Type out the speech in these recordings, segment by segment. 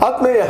ಆತ್ಮೀಯ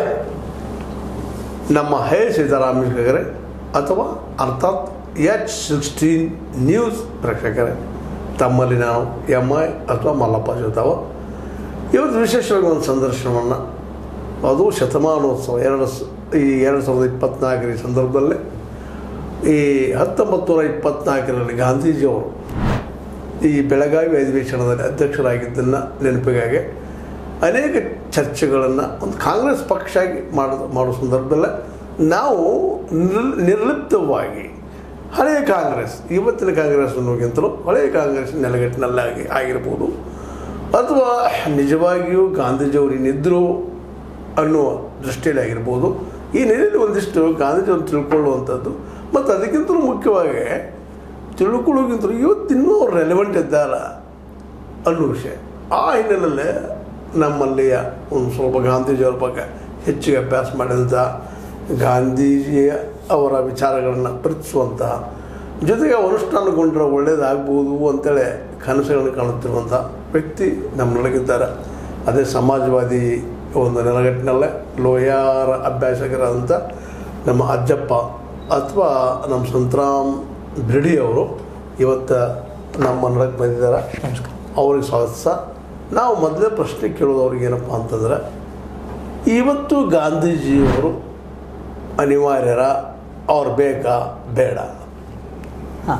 ನಮ್ಮ ಹೇ ಸಿದ್ದರಾಮಯ್ಯಗರೆ ಅಥವಾ ಅರ್ಥಾತ್ ಎಚ್ ಸಿಕ್ಸ್ಟೀನ್ ನ್ಯೂಸ್ ಪ್ರೇಕ್ಷಕರೇ ತಮ್ಮಲ್ಲಿ ನಾವು ಎಮ್ ಐ ಅಥವಾ ಮಲ್ಲಪ್ಪ ಜೋತಾವ ಇವತ್ತು ವಿಶೇಷವಾಗಿ ಒಂದು ಸಂದರ್ಶನವನ್ನು ಅದು ಶತಮಾನೋತ್ಸವ ಎರಡು ಸ ಈ ಎರಡು ಸಾವಿರದ ಇಪ್ಪತ್ತ್ನಾಲ್ಕರ ಈ ಸಂದರ್ಭದಲ್ಲಿ ಈ ಹತ್ತೊಂಬತ್ತು ನೂರ ಇಪ್ಪತ್ತ್ನಾಲ್ಕರಲ್ಲಿ ಗಾಂಧೀಜಿಯವರು ಈ ಬೆಳಗಾವಿ ಅಧಿವೇಶನದಲ್ಲಿ ಅಧ್ಯಕ್ಷರಾಗಿದ್ದನ್ನು ನೆನಪಿಗಾಗಿ ಅನೇಕ ಚರ್ಚೆಗಳನ್ನು ಒಂದು ಕಾಂಗ್ರೆಸ್ ಪಕ್ಷ ಆಗಿ ಮಾಡೋ ಮಾಡೋ ಸಂದರ್ಭದಲ್ಲೇ ನಾವು ನಿರ್ ನಿರ್ಲಿಪ್ತವಾಗಿ ಹಳೆಯ ಕಾಂಗ್ರೆಸ್ ಇವತ್ತಿನ ಕಾಂಗ್ರೆಸ್ ಅನ್ನೋಕ್ಕಿಂತಲೂ ಹಳೆಯ ಕಾಂಗ್ರೆಸ್ ನೆಲೆಗಟ್ಟಿನಲ್ಲಾಗಿ ಆಗಿರ್ಬೋದು ಅಥವಾ ನಿಜವಾಗಿಯೂ ಗಾಂಧೀಜಿಯವರು ಇನ್ನಿದ್ದರು ಅನ್ನುವ ದೃಷ್ಟಿಯಲ್ಲಿ ಆಗಿರ್ಬೋದು ಈ ನೆಲೆಯಲ್ಲಿ ಒಂದಿಷ್ಟು ಗಾಂಧೀಜಿಯವರು ತಿಳ್ಕೊಳ್ಳುವಂಥದ್ದು ಮತ್ತು ಅದಕ್ಕಿಂತಲೂ ಮುಖ್ಯವಾಗಿ ತಿಳ್ಕೊಳ್ಳೋಕ್ಕಿಂತಲೂ ಇವತ್ತಿನ್ನೂ ಅವ್ರು ರೆಲೆವೆಂಟ್ ಇದ್ದಾರ ಅನ್ನೋ ವಿಷಯ ಆ ಹಿನ್ನೆಲೆಯಲ್ಲಿ ನಮ್ಮಲ್ಲಿಯ ಒಂದು ಸ್ವಲ್ಪ ಗಾಂಧೀಜಿಯವರ ಬಗ್ಗೆ ಹೆಚ್ಚಿಗೆ ಅಭ್ಯಾಸ ಮಾಡಿದಂಥ ಗಾಂಧೀಜಿಯ ಅವರ ವಿಚಾರಗಳನ್ನು ಪ್ರೀತಿಸುವಂತಹ ಜೊತೆಗೆ ಅನುಷ್ಠಾನಗೊಂಡ್ರೆ ಒಳ್ಳೆಯದಾಗ್ಬೋದು ಅಂತೇಳಿ ಕನಸುಗಳನ್ನು ಕಾಣುತ್ತಿರುವಂಥ ವ್ಯಕ್ತಿ ನಮ್ಮೊಳಗಿದ್ದಾರೆ ಅದೇ ಸಮಾಜವಾದಿ ಒಂದು ನೆಲಗಟ್ಟಿನಲ್ಲೇ ಲೋಯಾರ ಅಭ್ಯಾಸಕರಾದಂಥ ನಮ್ಮ ಅಜ್ಜಪ್ಪ ಅಥವಾ ನಮ್ಮ ಸಂತರಾಮ್ ಬಿರ್ಡಿ ಅವರು ಇವತ್ತು ನಮ್ಮ ಮನಕ್ಕೆ ಬಂದಿದ್ದಾರೆ ಅವ್ರಿಗೆ ಸ್ವಾಗತಿಸ ನಾವು ಮೊದಲೇ ಪ್ರಶ್ನೆ ಕೇಳೋದು ಅವ್ರಿಗೆ ಏನಪ್ಪ ಅಂತಂದ್ರೆ ಇವತ್ತು ಗಾಂಧೀಜಿಯವರು ಅನಿವಾರ್ಯರ ಅವ್ರು ಬೇಕಾ ಬೇಡ ಹಾಂ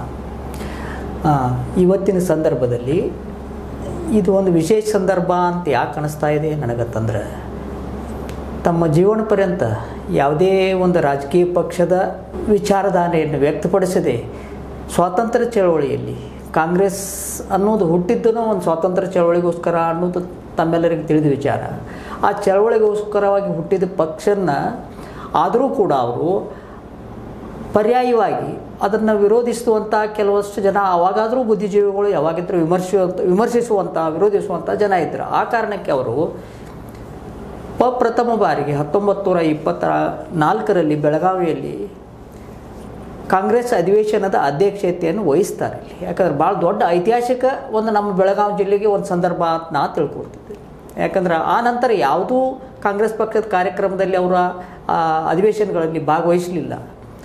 ಇವತ್ತಿನ ಸಂದರ್ಭದಲ್ಲಿ ಇದು ಒಂದು ವಿಶೇಷ ಸಂದರ್ಭ ಅಂತ ಯಾಕೆ ಅನಿಸ್ತಾ ಇದೆ ನನಗತ್ತಂದ್ರೆ ತಮ್ಮ ಜೀವನ ಪರ್ಯಂತ ಯಾವುದೇ ಒಂದು ರಾಜಕೀಯ ಪಕ್ಷದ ವಿಚಾರಧಾರೆಯನ್ನು ವ್ಯಕ್ತಪಡಿಸದೆ ಸ್ವಾತಂತ್ರ್ಯ ಚಳವಳಿಯಲ್ಲಿ ಕಾಂಗ್ರೆಸ್ ಅನ್ನೋದು ಹುಟ್ಟಿದ್ದನೂ ಒಂದು ಸ್ವಾತಂತ್ರ್ಯ ಚಳವಳಿಗೋಸ್ಕರ ಅನ್ನೋದು ತಮ್ಮೆಲ್ಲರಿಗೆ ತಿಳಿದ ವಿಚಾರ ಆ ಚಳವಳಿಗೋಸ್ಕರವಾಗಿ ಹುಟ್ಟಿದ ಪಕ್ಷನ ಆದರೂ ಕೂಡ ಅವರು ಪರ್ಯಾಯವಾಗಿ ಅದನ್ನು ವಿರೋಧಿಸುವಂಥ ಕೆಲವಷ್ಟು ಜನ ಅವಾಗಾದರೂ ಬುದ್ಧಿಜೀವಿಗಳು ಯಾವಾಗಿದ್ದರೂ ವಿಮರ್ಶಿಸುವಂಥ ವಿಮರ್ಶಿಸುವಂಥ ವಿರೋಧಿಸುವಂಥ ಜನ ಇದ್ದರು ಆ ಕಾರಣಕ್ಕೆ ಅವರು ಪ್ರಥಮ ಬಾರಿಗೆ ಹತ್ತೊಂಬತ್ತು ನೂರ ಇಪ್ಪತ್ತ ನಾಲ್ಕರಲ್ಲಿ ಬೆಳಗಾವಿಯಲ್ಲಿ ಕಾಂಗ್ರೆಸ್ ಅಧಿವೇಶನದ ಅಧ್ಯಕ್ಷತೆಯನ್ನು ವಹಿಸ್ತಾರೆ ಇಲ್ಲಿ ಯಾಕಂದ್ರೆ ಭಾಳ ದೊಡ್ಡ ಐತಿಹಾಸಿಕ ಒಂದು ನಮ್ಮ ಬೆಳಗಾವಿ ಜಿಲ್ಲೆಗೆ ಒಂದು ಸಂದರ್ಭ ಅಂತ ನಾ ತಿಳ್ಕೊಳ್ತಿದ್ದೆ ಯಾಕಂದ್ರೆ ಆ ನಂತರ ಯಾವುದೂ ಕಾಂಗ್ರೆಸ್ ಪಕ್ಷದ ಕಾರ್ಯಕ್ರಮದಲ್ಲಿ ಅವರ ಆ, ಅಧಿವೇಶನಗಳಲ್ಲಿ ಭಾಗವಹಿಸಲಿಲ್ಲ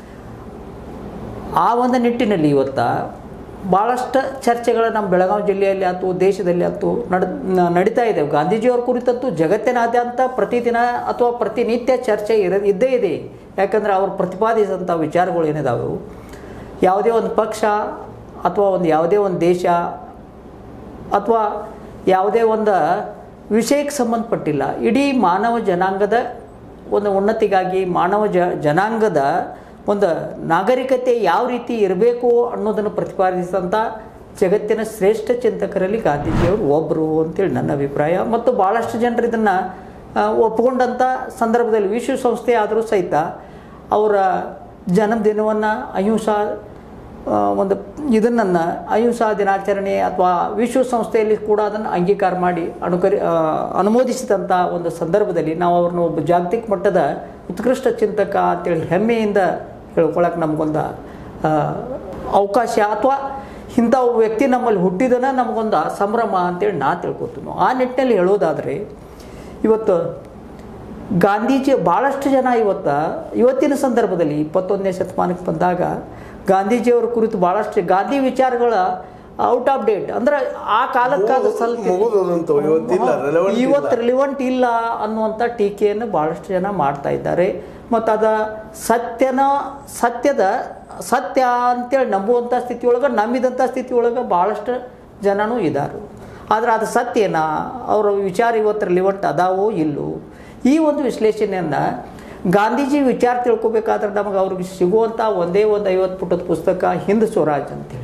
ಆ ಒಂದು ನಿಟ್ಟಿನಲ್ಲಿ ಇವತ್ತು ಭಾಳಷ್ಟು ಚರ್ಚೆಗಳು ನಮ್ಮ ಬೆಳಗಾವಿ ಜಿಲ್ಲೆಯಲ್ಲಿ ಆಯ್ತು ದೇಶದಲ್ಲಿ ಆಯ್ತು ನಡ್ ನ- ನಡೀತಾ ಇದೆ ಗಾಂಧೀಜಿಯವ್ರ ಕುರಿತಂತೂ ಜಗತ್ತಿನಾದ್ಯಂತ ಪ್ರತಿದಿನ ಅಥವಾ ಪ್ರತಿನಿತ್ಯ ಚರ್ಚೆ ಇರ ಇದ್ದೇ ಇದೆ ಯಾಕಂದರೆ ಅವರು ಪ್ರತಿಪಾದಿಸಿದಂಥ ವಿಚಾರಗಳು ಏನಿದಾವೆ ಅವು ಯಾವುದೇ ಒಂದು ಪಕ್ಷ ಅಥವಾ ಒಂದು ಯಾವುದೇ ಒಂದು ದೇಶ ಅಥವಾ ಯಾವುದೇ ಒಂದು ವಿಷಯಕ್ಕೆ ಸಂಬಂಧಪಟ್ಟಿಲ್ಲ ಇಡೀ ಮಾನವ ಜನಾಂಗದ ಒಂದು ಉನ್ನತಿಗಾಗಿ ಮಾನವ ಜ ಜನಾಂಗದ ಒಂದು ನಾಗರಿಕತೆ ಯಾವ ರೀತಿ ಇರಬೇಕು ಅನ್ನೋದನ್ನು ಪ್ರತಿಪಾದಿಸಿದಂಥ ಜಗತ್ತಿನ ಶ್ರೇಷ್ಠ ಚಿಂತಕರಲ್ಲಿ ಗಾಂಧೀಜಿಯವರು ಒಬ್ಬರು ಅಂತೇಳಿ ನನ್ನ ಅಭಿಪ್ರಾಯ ಮತ್ತು ಭಾಳಷ್ಟು ಜನರು ಇದನ್ನು ಒಪ್ಪಿಕೊಂಡಂಥ ಸಂದರ್ಭದಲ್ಲಿ ವಿಶ್ವಸಂಸ್ಥೆ ಆದರೂ ಸಹಿತ ಅವರ ಜನ್ಮದಿನವನ್ನು ಅಹಿಂಸಾ ಆ, ಒಂದು ಇದನ್ನು ಅಹಿಂಸಾ ದಿನಾಚರಣೆ ಅಥವಾ ವಿಶ್ವಸಂಸ್ಥೆಯಲ್ಲಿ ಕೂಡ ಅದನ್ನು ಅಂಗೀಕಾರ ಮಾಡಿ ಅನುಕರಿ ಆ, ಅನುಮೋದಿಸಿದಂಥ ಒಂದು ಸಂದರ್ಭದಲ್ಲಿ ನಾವು ಅವ್ರನ್ನ ಒಬ್ಬ ಜಾಗತಿಕ ಮಟ್ಟದ ಉತ್ಕೃಷ್ಟ ಚಿಂತಕ ಅಂತೇಳಿ ಹೆಮ್ಮೆಯಿಂದ ಹೇಳ್ಕೊಳಕ್ಕೆ ನಮಗೊಂದು ಆ, ಅವಕಾಶ ಅಥವಾ ಇಂಥ ಒಬ್ಬ ವ್ಯಕ್ತಿ ನಮ್ಮಲ್ಲಿ ಹುಟ್ಟಿದನ ನಮಗೊಂದು ಸಂಭ್ರಮ ಅಂತೇಳಿ ನಾ ತಿಳ್ಕೊತೀನಿ ಆ ನಿಟ್ಟಿನಲ್ಲಿ ಹೇಳೋದಾದರೆ ಇವತ್ತು ಗಾಂಧೀಜಿ ಭಾಳಷ್ಟು ಜನ ಇವತ್ತು ಇವತ್ತಿನ ಸಂದರ್ಭದಲ್ಲಿ ಇಪ್ಪತ್ತೊಂದನೇ ಶತಮಾನಕ್ಕೆ ಬಂದಾಗ ಗಾಂಧೀಜಿಯವರ ಕುರಿತು ಭಾಳಷ್ಟು ಗಾಂಧಿ ವಿಚಾರಗಳ ಔಟ್ ಆಫ್ ಡೇಟ್ ಅಂದ್ರೆ ಆ ಕಾಲಕ್ಕೆ ಅದು ಸ್ವಲ್ಪ ಮುಗಿದೋದಂತವು ಇವತ್ತಿಲ್ಲ relevant ಇಲ್ಲ. ಇವತ್ತು ರಿಲಿವೆಂಟ್ ಇಲ್ಲ ಅನ್ನುವಂಥ ಟೀಕೆಯನ್ನು ಭಾಳಷ್ಟು ಜನ ಮಾಡ್ತಾ ಇದ್ದಾರೆ ಮತ್ತು ಅದ ಸತ್ಯನ ಸತ್ಯದ ಸತ್ಯ ಅಂತೇಳಿ ನಂಬುವಂಥ ಸ್ಥಿತಿಯೊಳಗೆ ನಂಬಿದಂಥ ಸ್ಥಿತಿಯೊಳಗೆ ಭಾಳಷ್ಟು ಜನನೂ ಇದ್ದಾರೆ ಆದರೆ ಅದು ಸತ್ಯನಾ ಅವರ ವಿಚಾರ ಇವತ್ತು ರಿಲಿವೆಂಟ್ ಅದಾವೋ ಇಲ್ಲೋ ಈ ಒಂದು ವಿಶ್ಲೇಷಣೆಯನ್ನು ಗಾಂಧೀಜಿ ವಿಚಾರ ತಿಳ್ಕೊಬೇಕಾದ್ರೆ ನಮಗೆ ಅವ್ರಿಗೆ ಸಿಗುವಂಥ ಒಂದೇ ಒಂದು ಐವತ್ತು ಪುಟದ ಪುಸ್ತಕ ಹಿಂದ್ ಸ್ವರಾಜ್ ಅಂತೇಳಿ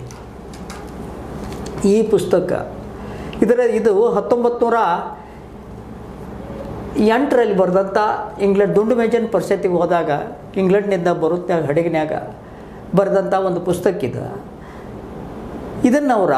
ಈ ಪುಸ್ತಕ ಇದರ ಇದು ಹತ್ತೊಂಬತ್ತು ನೂರ ಎಂಟರಲ್ಲಿ ಬರೆದಂಥ ಇಂಗ್ಲೆಂಡ್ ದುಂಡು ಮೇಜನ್ ಪರಿಷತ್ತಿಗೆ ಹೋದಾಗ ಇಂಗ್ಲೆಂಡ್ನಿಂದ ಬರುತ್ತೆ ಹಡಗಿನ್ಯಾಗ ಬರೆದಂಥ ಒಂದು ಪುಸ್ತಕ ಇದು ಇದನ್ನು ಅವರ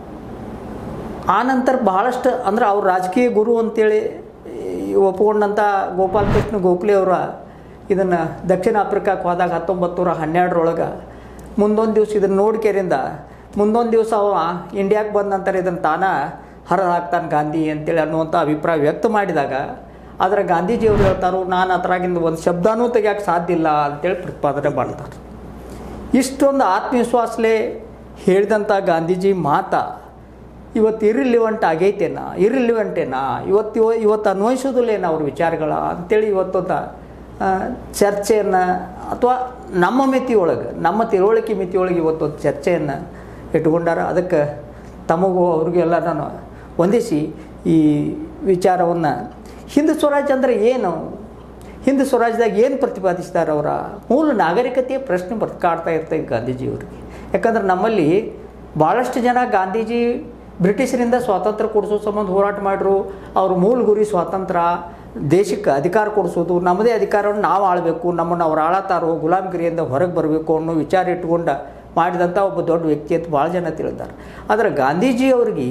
ಆನಂತರ ಬಹಳಷ್ಟು ಅಂದ್ರೆ ಅವ್ರ ರಾಜಕೀಯ ಗುರು ಅಂತೇಳಿ ಈ ಒಪ್ಕೊಂಡಂಥ ಗೋಪಾಲಕೃಷ್ಣ ಗೋಖಲೆ ಅವರ ಇದನ್ನು ದಕ್ಷಿಣ ಆಫ್ರಿಕಾಕ್ಕೆ ಹೋದಾಗ ಹತ್ತೊಂಬತ್ತು ನೂರ ಹನ್ನೆರಡರೊಳಗೆ ಮುಂದೊಂದು ದಿವಸ ಇದನ್ನು ನೋಡ್ಕೆರಿಂದ ಮುಂದೊಂದು ದಿವಸ ಅವ ಇಂಡಿಯಾಕ್ಕೆ ಬಂದ ನಂತರ ಇದನ್ನು ತಾನ ಹರ ಹಾಕ್ತಾನೆ ಗಾಂಧಿ ಅಂತೇಳಿ ಅನ್ನುವಂಥ ಅಭಿಪ್ರಾಯ ವ್ಯಕ್ತ ಮಾಡಿದಾಗ ಆದರೆ ಗಾಂಧೀಜಿಯವರು ಹೇಳ್ತಾರೋ ನಾನು ಅದ್ರಾಗಿಂದ ಒಂದು ಶಬ್ದನೂ ತೆಗಿಯೋಕೆ ಸಾಧ್ಯ ಇಲ್ಲ ಅಂತೇಳಿ ಪ್ರತಿಪಾದನೆ ಮಾಡ್ತಾರೆ ಇಷ್ಟೊಂದು ಆತ್ಮವಿಶ್ವಾಸಲೇ ಹೇಳಿದಂಥ ಗಾಂಧೀಜಿ ಮಾತ ಇವತ್ತು ಇರ್ರಿಲಿವೆಂಟ್ ಆಗೈತೇನಾ ಇರ್ರಿಲಿವೆಂಟೇನಾ ಇವತ್ತು ಇವ- ಇವತ್ತು ಅನ್ವಯಿಸೋದಿಲ್ಲೇನ ಅವ್ರ ವಿಚಾರಗಳ ಅಂತೇಳಿ ಇವತ್ತೊಂದು ಚರ್ಚೆಯನ್ನು ಅಥವಾ ನಮ್ಮ ಮಿತಿಯೊಳಗೆ ನಮ್ಮ ತಿಳುವಳಿಕೆ ಮಿತಿಯೊಳಗೆ ಇವತ್ತೊಂದು ಚರ್ಚೆಯನ್ನು ಇಟ್ಕೊಂಡಾರ ಅದಕ್ಕೆ ತಮಗೂ ಅವ್ರಿಗೆಲ್ಲ ನಾನು ವಂದಿಸಿ ಈ ವಿಚಾರವನ್ನು ಹಿಂದೂ ಸ್ವರಾಜ್ಯ ಅಂದರೆ ಏನು ಹಿಂದೂ ಸ್ವರಾಜ್ಯದಾಗ ಏನು ಪ್ರತಿಪಾದಿಸ್ತಾರೆ ಅವರ ಮೂಲ ನಾಗರಿಕತೆಯ ಪ್ರಶ್ನೆ ಬರ್ ಕಾಡ್ತಾ ಇರ್ತೈತೆ ಗಾಂಧೀಜಿಯವರಿಗೆ ಯಾಕಂದ್ರೆ ನಮ್ಮಲ್ಲಿ ಭಾಳಷ್ಟು ಜನ ಗಾಂಧೀಜಿ ಬ್ರಿಟಿಷರಿಂದ ಸ್ವಾತಂತ್ರ್ಯ ಕೊಡಿಸೋ ಸಂಬಂಧ ಹೋರಾಟ ಮಾಡಿದ್ರು ಅವ್ರ ಮೂಲ ಗುರಿ ಸ್ವಾತಂತ್ರ್ಯ ದೇಶಕ್ಕೆ ಅಧಿಕಾರ ಕೊಡಿಸೋದು ನಮ್ಮದೇ ಅಧಿಕಾರವನ್ನು ನಾವು ಆಳಬೇಕು ನಮ್ಮನ್ನು ಅವ್ರು ಆಳತಾರೋ ಗುಲಾಮಗಿರಿಯಿಂದ ಹೊರಗೆ ಬರಬೇಕು ಅನ್ನೋ ವಿಚಾರ ಇಟ್ಕೊಂಡ ಮಾಡಿದಂಥ ಒಬ್ಬ ದೊಡ್ಡ ವ್ಯಕ್ತಿ ಅಂತ ಭಾಳ ಜನ ತಿಳಿದಾರೆ ಆದರೆ ಗಾಂಧೀಜಿಯವ್ರಿಗೆ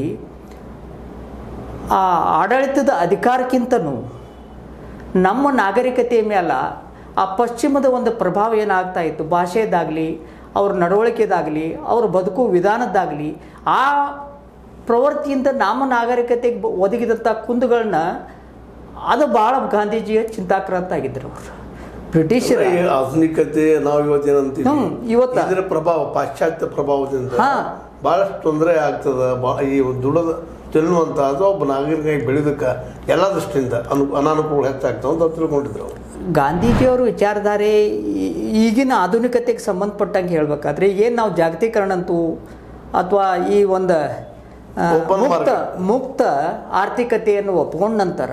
ಆ ಆಡಳಿತದ ಅಧಿಕಾರಕ್ಕಿಂತನೂ ನಮ್ಮ ನಾಗರಿಕತೆಯ ಮೇಲೆ ಆ ಪಶ್ಚಿಮದ ಒಂದು ಪ್ರಭಾವ ಏನಾಗ್ತಾ ಇತ್ತು ಭಾಷೆದಾಗಲಿ ಅವ್ರ ನಡವಳಿಕೆದಾಗಲಿ ಅವ್ರ ಬದುಕು ವಿಧಾನದ್ದಾಗಲಿ ಆ ಪ್ರವೃತ್ತಿಯಿಂದ ನಮ್ಮ ನಾಗರಿಕತೆಗೆ ಬ- ಒದಗಿದಂಥ ಕುಂದುಗಳನ್ನ ಅದು ಭಾಳ ಗಾಂಧೀಜಿಯ ಚಿಂತಾಕ್ರಾಂತ ಆಗಿದ್ರು ಅವರು ಬ್ರಿಟಿಷರ ಈ ಆಧುನಿಕತೆ ನಾವು ಇವತ್ತೇನಂತೀವಿ ಹ್ಮ್, ಇವತ್ತ. ಇದರ ಪ್ರಭಾವ ಪಾಶ್ಚಾತ್ಯ ಪ್ರಭಾವದಿಂದ ಹಾ. ಬಹಳಷ್ಟು ತೊಂದರೆ ಆಗ್ತದ ಬಾ- ಈ ದುಡದ ತಿನ್ನುವಂತ ಅಥವಾ ಒಬ್ಬ ನಾಗರಿಕನಾಗಿ ಬೆಳೆದಕ್ಕೆ ಎಲ್ಲ ದೃಷ್ಟಿಯಿಂದ ಅನು ಅನಾನುಕೂಲ ಹೆಚ್ಚಾಗ್ತಾವ ಅಂತ ತಿಳ್ಕೊಂಡಿದ್ರು ಅವರು ಗಾಂಧೀಜಿಯವರು ವಿಚಾರಧಾರೆ ಈ- ಈಗಿನ ಆಧುನಿಕತೆಗೆ ಸಂಬಂಧಪಟ್ಟಂಗೆ ಹೇಳ್ಬೇಕಾದ್ರೆ ಏನು ನಾವು ಜಾಗತೀಕರಣ ಅಂತೂ ಅಥವಾ ಈ ಒಂದು ಆ, Open ಮುಕ್ತ market. ಮುಕ್ತ ಆರ್ಥಿಕತೆಯನ್ನು ಒಪ್ಕೊಂಡ ನಂತರ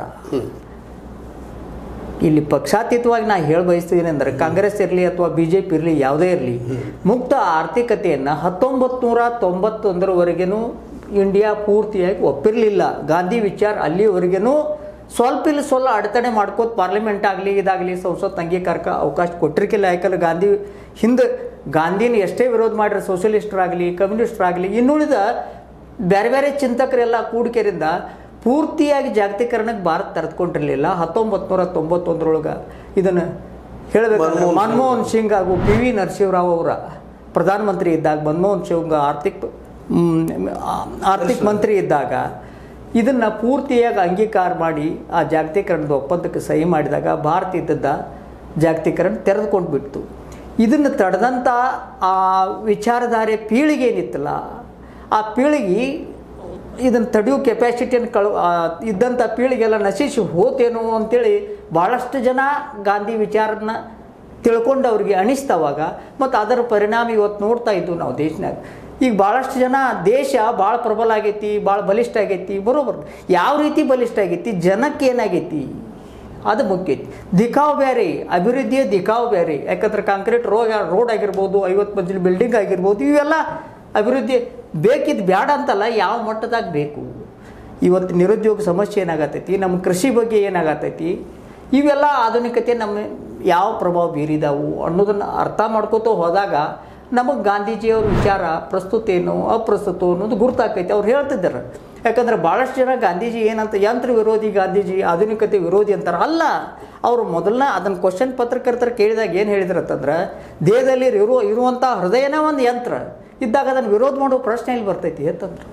ಇಲ್ಲಿ ಪಕ್ಷಾತೀತವಾಗಿ ನಾ ಹೇಳ ಬಯಸ್ತಿದ್ದೀನಿ ಅಂದರೆ ಕಾಂಗ್ರೆಸ್ ಇರಲಿ ಅಥವಾ ಬಿ ಜೆ ಪಿ ಇರಲಿ ಯಾವುದೇ ಇರಲಿ ಮುಕ್ತ ಆರ್ಥಿಕತೆಯನ್ನು ಹತ್ತೊಂಬತ್ತು ನೂರ ತೊಂಬತ್ತೊಂದರವರೆಗೂ ಇಂಡಿಯಾ ಪೂರ್ತಿಯಾಗಿ ಒಪ್ಪಿರಲಿಲ್ಲ ಗಾಂಧಿ ವಿಚಾರ ಅಲ್ಲಿವರೆಗೂ ಸ್ವಲ್ಪ ಇಲ್ಲಿ ಸ್ವಲ್ಪ ಅಡೆತಡೆ ಮಾಡ್ಕೋತ ಪಾರ್ಲಿಮೆಂಟ್ ಆಗಲಿ ಇದಾಗಲಿ ಸಂಸತ್ ಅಂಗೀಕಾರಕ್ಕೆ ಅವಕಾಶ ಕೊಟ್ಟಿರ್ಕಿಲ್ಲ ಯಾಕಂದ್ರೆ ಗಾಂಧಿ ಹಿಂದೆ ಗಾಂಧಿನ ಎಷ್ಟೇ ವಿರೋಧ ಮಾಡಿರೋ ಸೋಷಿಯಲಿಸ್ಟರಾಗಲಿ ಕಮ್ಯುನಿಸ್ಟರಾಗಲಿ ಇನ್ನುಳಿದ ಬೇರೆ ಬೇರೆ ಚಿಂತಕರೆಲ್ಲ ಕೂಡಿಕೆರಿಂದ ಪೂರ್ತಿಯಾಗಿ ಜಾಗತೀಕರಣಕ್ಕೆ ಭಾರತ ತೆರೆದುಕೊಂಡಿರಲಿಲ್ಲ ಹತ್ತೊಂಬತ್ತು ನೂರ ತೊಂಬತ್ತೊಂದರೊಳಗೆ ಇದನ್ನು ಹೇಳಬೇಕಂದ್ರೆ ಮನಮೋಹನ್ ಮನಮೋಹನ್ ಸಿಂಗ್ ಹಾಗೂ ಪಿ ವಿ ನರಸಿಂಹರಾವ್ ಅವರ ಪ್ರಧಾನಮಂತ್ರಿ ಇದ್ದಾಗ ಮನಮೋಹನ್ ಸಿಂಗ್ ಆರ್ಥಿಕ ಮ್, ಆ- ಆರ್ಥಿಕ ಮಂತ್ರಿ ಇದ್ದಾಗ ಇದನ್ನು ಪೂರ್ತಿಯಾಗಿ ಅಂಗೀಕಾರ ಮಾಡಿ ಆ ಜಾಗತೀಕರಣದ ಒಪ್ಪಂದಕ್ಕೆ ಸಹಿ ಮಾಡಿದಾಗ ಭಾರತ ಇದ್ದದ್ದ ಜಾಗತೀಕರಣ ತೆರೆದುಕೊಂಡು ಬಿಡ್ತು ಇದನ್ನು ತಡೆದಂಥ ಆ ವಿಚಾರಧಾರೆ ಪೀಳಿಗೆ ಏನಿತ್ತಲ್ಲ ಆ ಪೀಳಿಗೆ ಇದನ್ನು ತಡೆಯೋ ಕೆಪಾಸಿಟಿಯನ್ನು ಕಳು ಆ, ಇದ್ದಂಥ ಪೀಳಿಗೆಲ್ಲ ನಶಿಸಿ ಹೋತೇನೋ ಅಂತೇಳಿ ಭಾಳಷ್ಟು ಜನ ಗಾಂಧಿ ವಿಚಾರನ ತಿಳ್ಕೊಂಡು ಅವ್ರಿಗೆ ಅನಿಸ್ತವಾಗ ಮತ್ತು ಅದರ ಪರಿಣಾಮ ಇವತ್ತು ನೋಡ್ತಾ ಇದ್ವು ನಾವು ದೇಶನಾಗ ಈಗ ಭಾಳಷ್ಟು ಜನ ದೇಶ ಭಾಳ ಪ್ರಬಲ ಆಗೈತಿ ಭಾಳ ಬಲಿಷ್ಠ ಆಗೈತಿ ಬರೋಬರ್ ಯಾವ ರೀತಿ ಬಲಿಷ್ಠ ಆಗೈತಿ ಜನಕ್ಕೆ ಏನಾಗೈತಿ ಅದು ಮುಖ್ಯ ಐತಿ ದಿಖಾವ್ ಬೇರೆ ಅಭಿವೃದ್ಧಿಯ ದಿಖಾವ್ ಬೇರೆ ಯಾಕಂದ್ರೆ ಕಾಂಕ್ರೀಟ್ ರೋ ರೋಡ್ ಆಗಿರ್ಬೋದು ಐವತ್ತು ಮಂಜಿಲ್ ಬಿಲ್ಡಿಂಗ್ ಆಗಿರ್ಬೋದು ಇವೆಲ್ಲ ಅಭಿವೃದ್ಧಿ ಬೇಕಿದ್ದು ಬ್ಯಾಡ ಅಂತಲ್ಲ ಯಾವ ಮಟ್ಟದಾಗ ಬೇಕು ಇವತ್ತು ನಿರುದ್ಯೋಗ ಸಮಸ್ಯೆ ಏನಾಗತೈತಿ ನಮ್ಮ ಕೃಷಿ ಬಗ್ಗೆ ಏನಾಗತೈತಿ ಇವೆಲ್ಲ ಆಧುನಿಕತೆ ನಮ್ಮ ಯಾವ ಪ್ರಭಾವ ಬೀರಿದಾವು ಅನ್ನೋದನ್ನು ಅರ್ಥ ಮಾಡ್ಕೋತ ಹೋದಾಗ ನಮಗೆ ಗಾಂಧೀಜಿಯವ್ರ ವಿಚಾರ ಪ್ರಸ್ತುತ ಏನು ಅಪ್ರಸ್ತುತ ಅನ್ನೋದು ಗುರ್ತಾಕೈತಿ ಅವ್ರು ಹೇಳ್ತಿದ್ದಾರೆ ಯಾಕಂದ್ರೆ ಭಾಳಷ್ಟು ಜನ ಗಾಂಧೀಜಿ ಏನಂತ ಯಂತ್ರ ವಿರೋಧಿ ಗಾಂಧೀಜಿ ಆಧುನಿಕತೆ ವಿರೋಧಿ ಅಂತಾರೆ ಅಲ್ಲ ಅವರು ಮೊದಲನೇ ಅದನ್ನು ಕ್ವಶನ್ ಪತ್ರಕರ್ತರು ಕೇಳಿದಾಗ ಏನು ಹೇಳಿದ್ರು ಅಂತಂದ್ರೆ ದೇಹದಲ್ಲಿ ಇರೋ ಇರುವಂಥ ಹೃದಯನೇ ಒಂದು ಯಂತ್ರ ಇದ್ದಾಗ ಅದನ್ನು ವಿರೋಧ ಮಾಡೋ ಪ್ರಶ್ನೆ ಇಲ್ಲಿ ಬರ್ತೈತಿ ಅಂತಂದ್ರು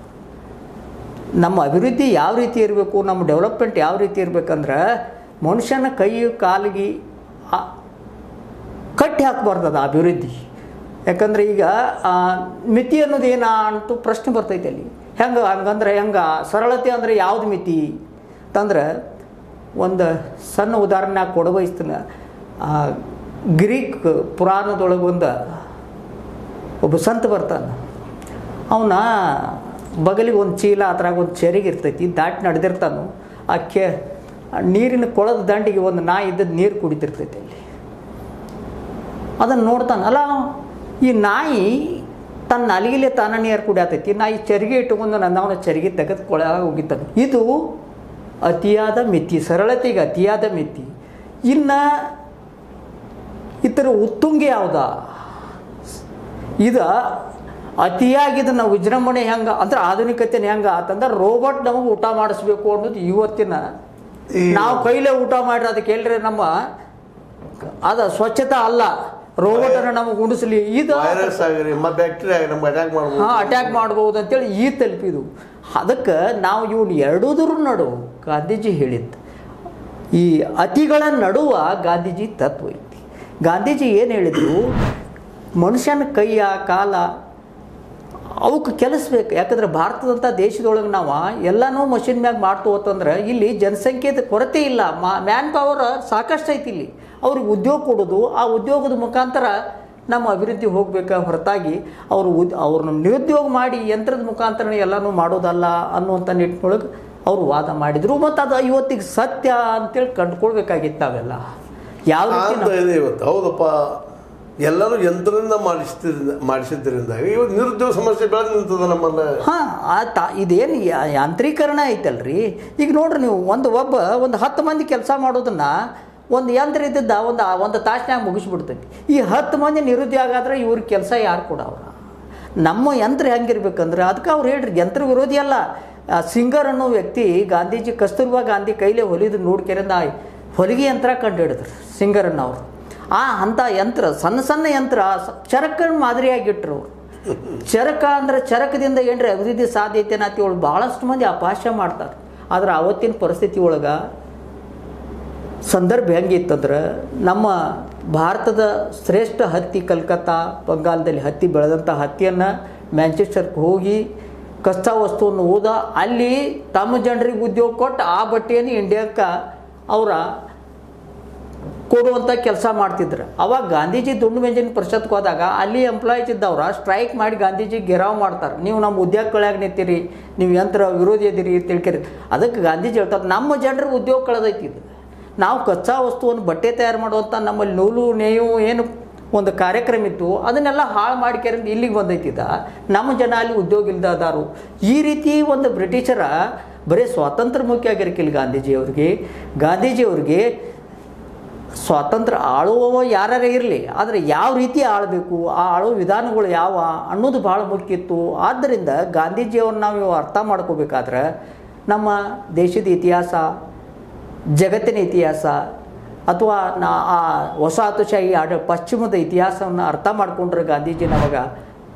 ನಮ್ಮ ಅಭಿವೃದ್ಧಿ ಯಾವ ರೀತಿ ಇರಬೇಕು ನಮ್ಮ ಡೆವಲಪ್ಮೆಂಟ್ ಯಾವ ರೀತಿ ಇರಬೇಕಂದ್ರೆ ಮನುಷ್ಯನ ಕೈ ಕಾಲಿಗೆ ಆ- ಕಟ್ಟಿ ಹಾಕಬಾರ್ದು ಅದು ಅಭಿವೃದ್ಧಿ ಯಾಕಂದ್ರೆ ಈಗ ಆ, ಮಿತಿ ಅನ್ನೋದು ಏನ ಅಂಟು ಪ್ರಶ್ನೆ ಬರ್ತೈತೆ ಅಲ್ಲಿ ಹೆಂಗೆ ಹಂಗಂದ್ರೆ ಹೆಂಗೆ ಸರಳತೆ ಅಂದರೆ ಯಾವ್ದು ಮಿತಿ ಅಂತಂದ್ರೆ ಒಂದು ಸಣ್ಣ ಉದಾಹರಣೆ ಕೊಡ ಬಯಸ್ತೀನಿ ಆ, ಗ್ರೀಕ್ ಪುರಾಣದೊಳಗೆ ಒಂದು ಒಬ್ಬ ಸಂತ ಬರ್ತಾನೆ ಅವನ ಬಗಲಿಗೆ ಒಂದು ಚೀಲ ಅದ್ರಾಗ ಒಂದು ಚೆರಿಗೆ ಇರ್ತೈತಿ ದಾಟಿ ನಡೆದಿರ್ತಾನು ಆ ಕೆ ಆ ನೀರಿನ ಕೊಳದ ದಂಡಿಗೆ ಒಂದು ನಾಯಿ ಇದ್ದದ್ದು ನೀರು ಕುಡಿತಿರ್ತೈತಿ ಅಲ್ಲಿ ಅದನ್ನು ನೋಡ್ತಾನೆ ಅಲ್ಲ ಈ ನಾಯಿ ತನ್ನ ಅಲಿಗಿಲೆ ತಾನ ನೀರು ಕುಡಿಯತೈತಿ ನಾಯಿ ಚರಿಗೆ ಇಟ್ಟುಕೊಂಡು ನನ್ನ ಅವನ ಚರಿಗೆ ತೆಗೆದು ಕೊಳ ಹೋಗಿದ್ದಾನೆ ಇದು ಅತಿಯಾದ ಮಿತಿ ಸರಳತೆಗೆ ಅತಿಯಾದ ಮಿತಿ ಇನ್ನು ಇತರ ಉತ್ತುಂಗಿ ಯಾವುದಾ ಇದು ಅತಿಯಾಗಿ ಇದನ್ನ ವಿಜೃಂಭಣೆ ಹೆಂಗ ಅಂದ್ರೆ ಆಧುನಿಕತೆನ ಹೆಂಗ ಆತಂದ್ರೆ ರೋಬೋಟ್ ನಮಗೆ ಊಟ ಮಾಡಿಸ್ಬೇಕು ಅನ್ನೋದು ಇವತ್ತಿನ ಈ- ನಾವು ಕೈಲೇ ಊಟ ಮಾಡ್ರಿ ಅದಕ್ಕೆ ಹೇಳ್ರಿ ನಮ್ಮ ಅದ ಸ್ವಚ್ಛತಾ ಅಲ್ಲ ರೋಬೋಟ್ ಅನ್ನ ನಮಗೆ ಉಣಿಸ್ಲಿ ಇದು ವೈರಸ್ ಆಗಿರಿ ಮತ್ತೆ ಬ್ಯಾಕ್ಟೀರಿಯಾ ಆಗಿ ನಮ್ಗೆ ಅಟ್ಯಾಕ್ ಮಾಡ್ಬೋದು ಹಾಂ ಅಟ್ಯಾಕ್ ಮಾಡ್ಬೋದು ಅಂತೇಳಿ ಈ ತಲುಪಿದು ಅದಕ್ಕೆ ನಾವು ಇವನು ಎರಡೂದ್ರ ನಡು ಗಾಂಧೀಜಿ ಹೇಳಿದ್ದು ಈ ಅತಿಗಳ ನಡುವ ಗಾಂಧೀಜಿ ತತ್ವ ಐತಿ ಗಾಂಧೀಜಿ ಏನು ಹೇಳಿದ್ರು ಮನುಷ್ಯನ ಕೈಯ ಕಾಲ ಅವಕ್ಕೆ ಕೆಲಸಬೇಕು ಯಾಕಂದ್ರೆ ಭಾರತದಂಥ ದೇಶದೊಳಗೆ ನಾವು ಎಲ್ಲನೂ ಮಷಿನ್ ಮ್ಯಾಗ ಮಾಡ್ತು ಅಂತಂದ್ರೆ ಇಲ್ಲಿ ಜನಸಂಖ್ಯೆದ ಕೊರತೆ ಇಲ್ಲ ಮಾ ಮ್ಯಾನ್ ಪವರ್ ಸಾಕಷ್ಟು ಐತಿ ಇಲ್ಲಿ ಅವ್ರಿಗೆ ಉದ್ಯೋಗ ಕೊಡೋದು ಆ ಉದ್ಯೋಗದ ಮುಖಾಂತರ ನಮ್ಮ ಅಭಿವೃದ್ಧಿ ಹೋಗ್ಬೇಕು ಹೊರತಾಗಿ ಅವರು ಉದ್ ಅವ್ರನ್ನ ನಿರುದ್ಯೋಗ ಮಾಡಿ ಯಂತ್ರದ ಮುಖಾಂತರ ಎಲ್ಲನೂ ಮಾಡೋದಲ್ಲ ಅನ್ನುವಂಥ ನಿಟ್ಟಿನೊಳಗೆ ಅವರು ವಾದ ಮಾಡಿದರು ಮತ್ತು ಅದು ಇವತ್ತಿಗೆ ಸತ್ಯ ಅಂತೇಳಿ ಕಂಡುಕೊಳ್ಬೇಕಾಗಿತ್ತು ನಾವೆಲ್ಲ ಯಾವ ರೀತಿ ಅಂತ ಇದೆ ಇವತ್ತು ಹೌದಪ್ಪ ಎಲ್ಲರೂ ಯಂತ್ರದಿಂದ ಮಾಡಿಸ್ತಿದ್ರಿಂದ ಮಾಡಿಸಿದ್ರಿಂದ ಇವತ್ತು ನಿರುದ್ಯೋಗ ಸಮಸ್ಯೆ ಬೆಳೆದು ನಿಂತದ ನಮ್ಮಲ್ಲ ಹಾಂ ಆ ತಾ ಇದೇನು ಯಾ- ಯಾಂತ್ರೀಕರಣ ಐತಲ್ರಿ ಈಗ ನೋಡ್ರಿ ನೀವು ಒಂದು ಒಬ್ಬ ಒಂದು ಹತ್ತು ಮಂದಿ ಕೆಲಸ ಮಾಡೋದನ್ನ ಒಂದು ಯಂತ್ರ ಇದ್ದಿದ್ದ ಒಂದು ಒಂದು ತಾಸ್ನ್ಯಾಗ ಮುಗಿಸ್ಬಿಡ್ತೈತಿ ಈ ಹತ್ತು ಮಂದಿ ನಿರುದ್ಯೋಗ ಆದ್ರೆ ಇವ್ರ ಕೆಲಸ ಯಾರು ಕೊಡವ್ರ ನಮ್ಮ ಯಂತ್ರ ಹೆಂಗಿರ್ಬೇಕಂದ್ರೆ ಅದಕ್ಕೆ ಅವ್ರು ಹೇಳ್ರಿ ಯಂತ್ರ ವಿರೋಧಿ ಅಲ್ಲ ಆ ಸಿಂಗರ್ ಅನ್ನೋ ವ್ಯಕ್ತಿ ಗಾಂಧೀಜಿ ಕಸ್ತೂರ್ಬಾ ಗಾಂಧಿ ಕೈಲೇ ಹೊಲಿದು ನೋಡ್ಕೆರಿಂದ ಹೊಲಿಗೆ ಯಂತ್ರ ಕಂಡು ಹಿಡಿದ್ರು ಸಿಂಗರನ್ನ ಅವರು ಆ ಅಂಥ ಯಂತ್ರ ಸಣ್ಣ ಸಣ್ಣ ಯಂತ್ರ ಸ- ಚರಕನ ಮಾದರಿಯಾಗಿಟ್ರು ಅವರು ಚರಕ ಅಂದ್ರೆ ಚರಕದಿಂದ ಏನ್ರಿ ಅಭಿವೃದ್ಧಿ ಸಾಧ್ಯತೆ ನಾತಿ ಒಳಗೆ ಭಾಳಷ್ಟು ಮಂದಿ ಅಪಹಾಸ್ಯ ಮಾಡ್ತಾರೆ ಆದ್ರೆ ಅವತ್ತಿನ ಪರಿಸ್ಥಿತಿ ಒಳಗೆ ಸಂದರ್ಭ ಹೆಂಗಿತ್ತಂದ್ರೆ ನಮ್ಮ ಭಾರತದ ಶ್ರೇಷ್ಠ ಹತ್ತಿ ಕಲ್ಕತ್ತಾ ಬಂಗಾಲದಲ್ಲಿ ಹತ್ತಿ ಬೆಳೆದಂಥ ಹತ್ತಿಯನ್ನು ಮ್ಯಾಂಚೆಸ್ಟರ್ಗೆ ಹೋಗಿ ಕಚ್ಚಾ ವಸ್ತುವನ್ನು ಓದ ಅಲ್ಲಿ ತಮ್ಮ ಜನರಿಗೆ ಉದ್ಯೋಗ ಕೊಟ್ಟು ಆ ಬಟ್ಟೆಯನ್ನು ಇಂಡಿಯಾಕ್ಕೆ ಅವರ ಕೊಡುವಂಥ ಕೆಲಸ ಮಾಡ್ತಿದ್ರು ಅವಾಗ ಗಾಂಧೀಜಿ ದುಂಡು ಮೆಂಜಿನ ಪರಿಷತ್ಗೆ ಹೋದಾಗ ಅಲ್ಲಿ ಎಂಪ್ಲಾಯೀಸ್ ಇದ್ದವ್ರ ಸ್ಟ್ರೈಕ್ ಮಾಡಿ ಗಾಂಧೀಜಿ ಗೆರಾವ್ ಮಾಡ್ತಾರೆ ನೀವು ನಮ್ಮ ಉದ್ಯೋಗ ಕಳ್ಯಾಗ ನಿಂತೀರಿ ನೀವು ಯಂತ್ರ ವಿರೋಧಿ ಇದೀರಿ ತಿಳ್ಕರಿ ಅದಕ್ಕೆ ಗಾಂಧೀಜಿ ಹೇಳ್ತಾರೆ ನಮ್ಮ ಜನರಿಗೆ ಉದ್ಯೋಗ ಕಳೆದೈತಿ ಇದು ನಾವು ಕಚ್ಚಾ ವಸ್ತುವನ್ನು ಬಟ್ಟೆ ತಯಾರು ಮಾಡುವಂಥ ನಮ್ಮಲ್ಲಿ ನೂಲು ನೇಯು ಏನು ಒಂದು ಕಾರ್ಯಕ್ರಮ ಇತ್ತು ಅದನ್ನೆಲ್ಲ ಹಾಳು ಮಾಡ್ಕೊಂಡು ಇಲ್ಲಿಗೆ ಬಂದೈತಿದ ನಮ್ಮ ಜನ ಅಲ್ಲಿ ಉದ್ಯೋಗ ಇಲ್ದ ಅದಾರು ಈ ರೀತಿ ಒಂದು ಬ್ರಿಟಿಷರ ಬರೀ ಸ್ವಾತಂತ್ರ್ಯ ಮುಖ್ಯ ಆಗಿರಕ್ಕಿಲ್ಲ ಗಾಂಧೀಜಿಯವ್ರಿಗೆ ಗಾಂಧೀಜಿಯವ್ರಿಗೆ ಸ್ವಾತಂತ್ರ್ಯ ಆಳುವವ ಯಾರೇ ಇರಲಿ ಆದರೆ ಯಾವ ರೀತಿ ಆಳಬೇಕು ಆ ಆಳುವ ವಿಧಾನಗಳು ಯಾವ ಅನ್ನೋದು ಭಾಳ ಮುಖ್ಯ ಇತ್ತು ಆದ್ದರಿಂದ ಗಾಂಧೀಜಿಯವ್ರನ್ನ ನಾವು ಅರ್ಥ ಮಾಡ್ಕೋಬೇಕಾದ್ರೆ ನಮ್ಮ ದೇಶದ ಇತಿಹಾಸ ಜಗತ್ತಿನ ಇತಿಹಾಸ ಅಥವಾ ನಾ ಆ ವಸಾಹತುಶಾಹಿ ಆಡ ಪಶ್ಚಿಮದ ಇತಿಹಾಸವನ್ನು ಅರ್ಥ ಮಾಡಿಕೊಂಡ್ರೆ ಗಾಂಧೀಜಿ ನಮಗೆ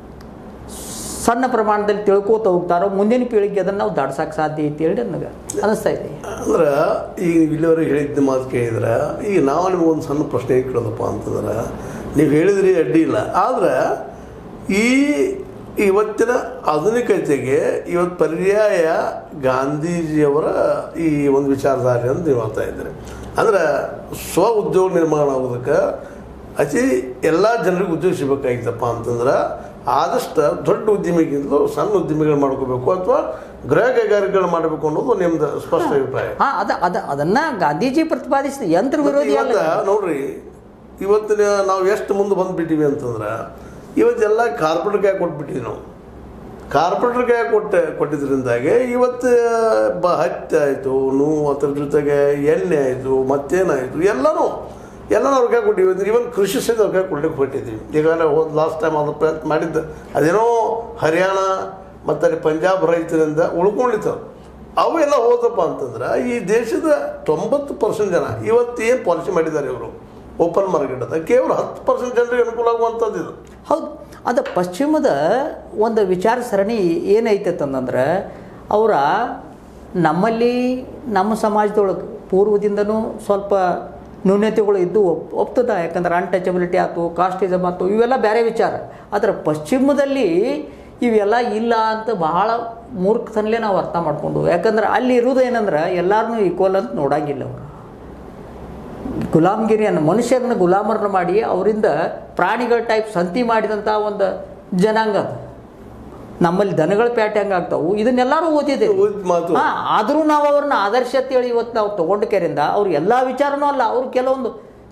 ಸಣ್ಣ ಪ್ರಮಾಣದಲ್ಲಿ ತಿಳ್ಕೋತ ಹೋಗ್ತಾರೋ ಮುಂದಿನ ಪೀಳಿಗೆ ಅದನ್ನು ನಾವು ದಾಡ್ಸಕ್ಕೆ ಸಾಧ್ಯ ಐತಿ ಹೇಳಿ ನನಗೆ ಅನಿಸ್ತಾ ಇದೆ ಅಂದ್ರೆ ಈಗ ಇಲ್ಲಿವರೆಗೆ ಹೇಳಿದ್ದ ಮಾತು ಕೇಳಿದ್ರೆ ಈಗ ನಾವು ನಿಮ್ಗೆ ಒಂದು ಸಣ್ಣ ಪ್ರಶ್ನೆ ಕೇಳೋದಪ್ಪ ಅಂತಂದ್ರೆ ನೀವು ಹೇಳಿದ್ರಿ ಅಡ್ಡಿ ಇಲ್ಲ ಆದ್ರೆ ಈ ಇವತ್ತಿನ ಆಧುನಿಕತೆಗೆ ಇವತ್ತು ಪರ್ಯಾಯ ಗಾಂಧೀಜಿಯವರ ಈ ಒಂದು ವಿಚಾರಧಾರೆ ಅಂತ ನೀವು ಹೇಳ್ತಾ ಇದ್ದೀರಿ ಅಂದ್ರೆ ಸ್ವ ಉದ್ಯೋಗ ನಿರ್ಮಾಣ ಆಗೋದಕ್ಕೆ ಅತಿ ಎಲ್ಲ ಜನರಿಗೆ ಉದ್ಯೋಗ ಸಿಗಬೇಕಾಗಿತ್ತಪ್ಪ ಅಂತಂದ್ರೆ ಆದಷ್ಟು ದೊಡ್ಡ ಉದ್ಯಮಿಗಿಂತಲೂ ಸಣ್ಣ ಉದ್ಯಮಿಗಳು ಮಾಡ್ಕೋಬೇಕು ಅಥವಾ ಗೃಹ ಕೈಗಾರಿಕೆಗಳು ಮಾಡಬೇಕು ಅನ್ನೋದು ನಿಮ್ದು ಸ್ಪಷ್ಟ ಅಭಿಪ್ರಾಯ ಹಾ ಅದ ಅದ ಅದನ್ನ ಗಾಂಧೀಜಿ ಪ್ರತಿಪಾದಿಸಿದ ಯಂತ್ರ ವಿರೋಧಿ ಅಲ್ಲ ಇವತ್ತ ನೋಡ್ರಿ ಇವತ್ತಿನ ನಾವು ಎಷ್ಟು ಮುಂದೆ ಬಂದ್ಬಿಟ್ಟಿವಿ ಅಂತಂದ್ರೆ ಇವತ್ತೆಲ್ಲ ಕಾರ್ಪೊರೇಟ್ ಕೈ ಕೊಟ್ಬಿಟ್ಟಿವಿ ನಾವು ಕಾರ್ಪೊರೇಟರ್ ಕೈ ಕೊಟ್ಟ ಕೊಟ್ಟಿದ್ರಿಂದಾಗೆ ಇವತ್ತು ಬ ಹತ್ತಿ ಆಯಿತು ನೋವು ಅದ್ರ ಜೊತೆಗೆ ಎಣ್ಣೆ ಆಯಿತು ಮತ್ತೇನಾಯಿತು ಎಲ್ಲನೂ ಎಲ್ಲನೂ ಅವ್ರ ಕೈ ಕೊಟ್ಟಿವಿ ಅಂದ್ರೆ ಇವನ್ ಕೃಷಿ ಸಹಿತ ಅವ್ರ ಕೈ ಕೊಡ್ಲಿಕ್ಕೆ ಹೊಟ್ಟಿದ್ದೀವಿ ಈಗಾಗಲೇ ಹೋದ ಲಾಸ್ಟ್ ಟೈಮ್ ಅದು ಪ್ರಯತ್ನ ಮಾಡಿದ್ದು ಅದೇನೋ ಹರಿಯಾಣ ಮತ್ತು ಅಲ್ಲಿ ಪಂಜಾಬ್ ರೈತರಿಂದ ಉಳ್ಕೊಂಡಿತ್ತು ಅವು ಎಲ್ಲ ಹೋದಪ್ಪ ಅಂತಂದ್ರೆ ಈ ದೇಶದ ತೊಂಬತ್ತು ಪರ್ಸೆಂಟ್ ಜನ ಇವತ್ತು ಏನು ಪಾಲಿಸಿ ಮಾಡಿದ್ದಾರೆ ಇವರು ಓಪನ್ ಮಾರ್ಕೆಟ್ ಅಂತ ಕೇವಲ ಹತ್ತು ಪರ್ಸೆಂಟ್ ಜನರಿಗೆ ಅನುಕೂಲ ಆಗುವಂಥದ್ದು ಇದು ಹೌದು ಅದು ಪಶ್ಚಿಮದ ಒಂದು ವಿಚಾರ ಸರಣಿ ಏನೈತೆ ಅಂತಂದ್ರೆ ಅವರ ನಮ್ಮಲ್ಲಿ ನಮ್ಮ ಸಮಾಜದೊಳಗೆ ಪೂರ್ವದಿಂದನೂ ಸ್ವಲ್ಪ ನ್ಯೂನ್ಯತೆಗಳು ಇದ್ದು ಒಪ್ ಒಪ್ತದ ಯಾಕಂದ್ರೆ ಅನ್ಟಚಬಿಲಿಟಿ ಆಯ್ತು ಕಾಸ್ಟಿಸಮ್ ಆಯ್ತು ಇವೆಲ್ಲ ಬೇರೆ ವಿಚಾರ ಆದರೆ ಪಶ್ಚಿಮದಲ್ಲಿ ಇವೆಲ್ಲ ಇಲ್ಲ ಅಂತ ಬಹಳ ಮೂರ್ಖತನಲೇ ನಾವು ಅರ್ಥ ಮಾಡ್ಕೊಂಡು ಯಾಕಂದ್ರೆ ಅಲ್ಲಿ ಇರೋದು ಏನಂದ್ರೆ ಎಲ್ಲರನ್ನೂ ಈಕ್ವಲ್ ಅಂತ ನೋಡಂಗಿಲ್ಲ ಅವರು ಗುಲಾಮಗಿರಿಯನ್ನು ಮನುಷ್ಯರನ್ನ ಗುಲಾಮರನ್ನ ಮಾಡಿ ಅವರಿಂದ ಪ್ರಾಣಿಗಳ ಟೈಪ್ ಸಂತಿ ಮಾಡಿದಂಥ ಒಂದು ಜನಾಂಗ ಅದು ನಮ್ಮಲ್ಲಿ ದನಗಳ ಪ್ಯಾಟೆ ಹಂಗಾಗ್ತಾವು ಇದನ್ನೆಲ್ಲರೂ ಓದಿದೆ ಉಳಿದ ಮಾತು ಹಾ ಆದರೂ ನಾವು ಅವ್ರನ್ನ ಆದರ್ಶ ಅಂತೇಳಿ ಇವತ್ತು ನಾವು ತಗೊಂಡ ಕೆರಿಂದ ಅವ್ರು ಎಲ್ಲ ವಿಚಾರನೂ ಅಲ್ಲ ಅವ್ರು ಕೆಲವೊಂದು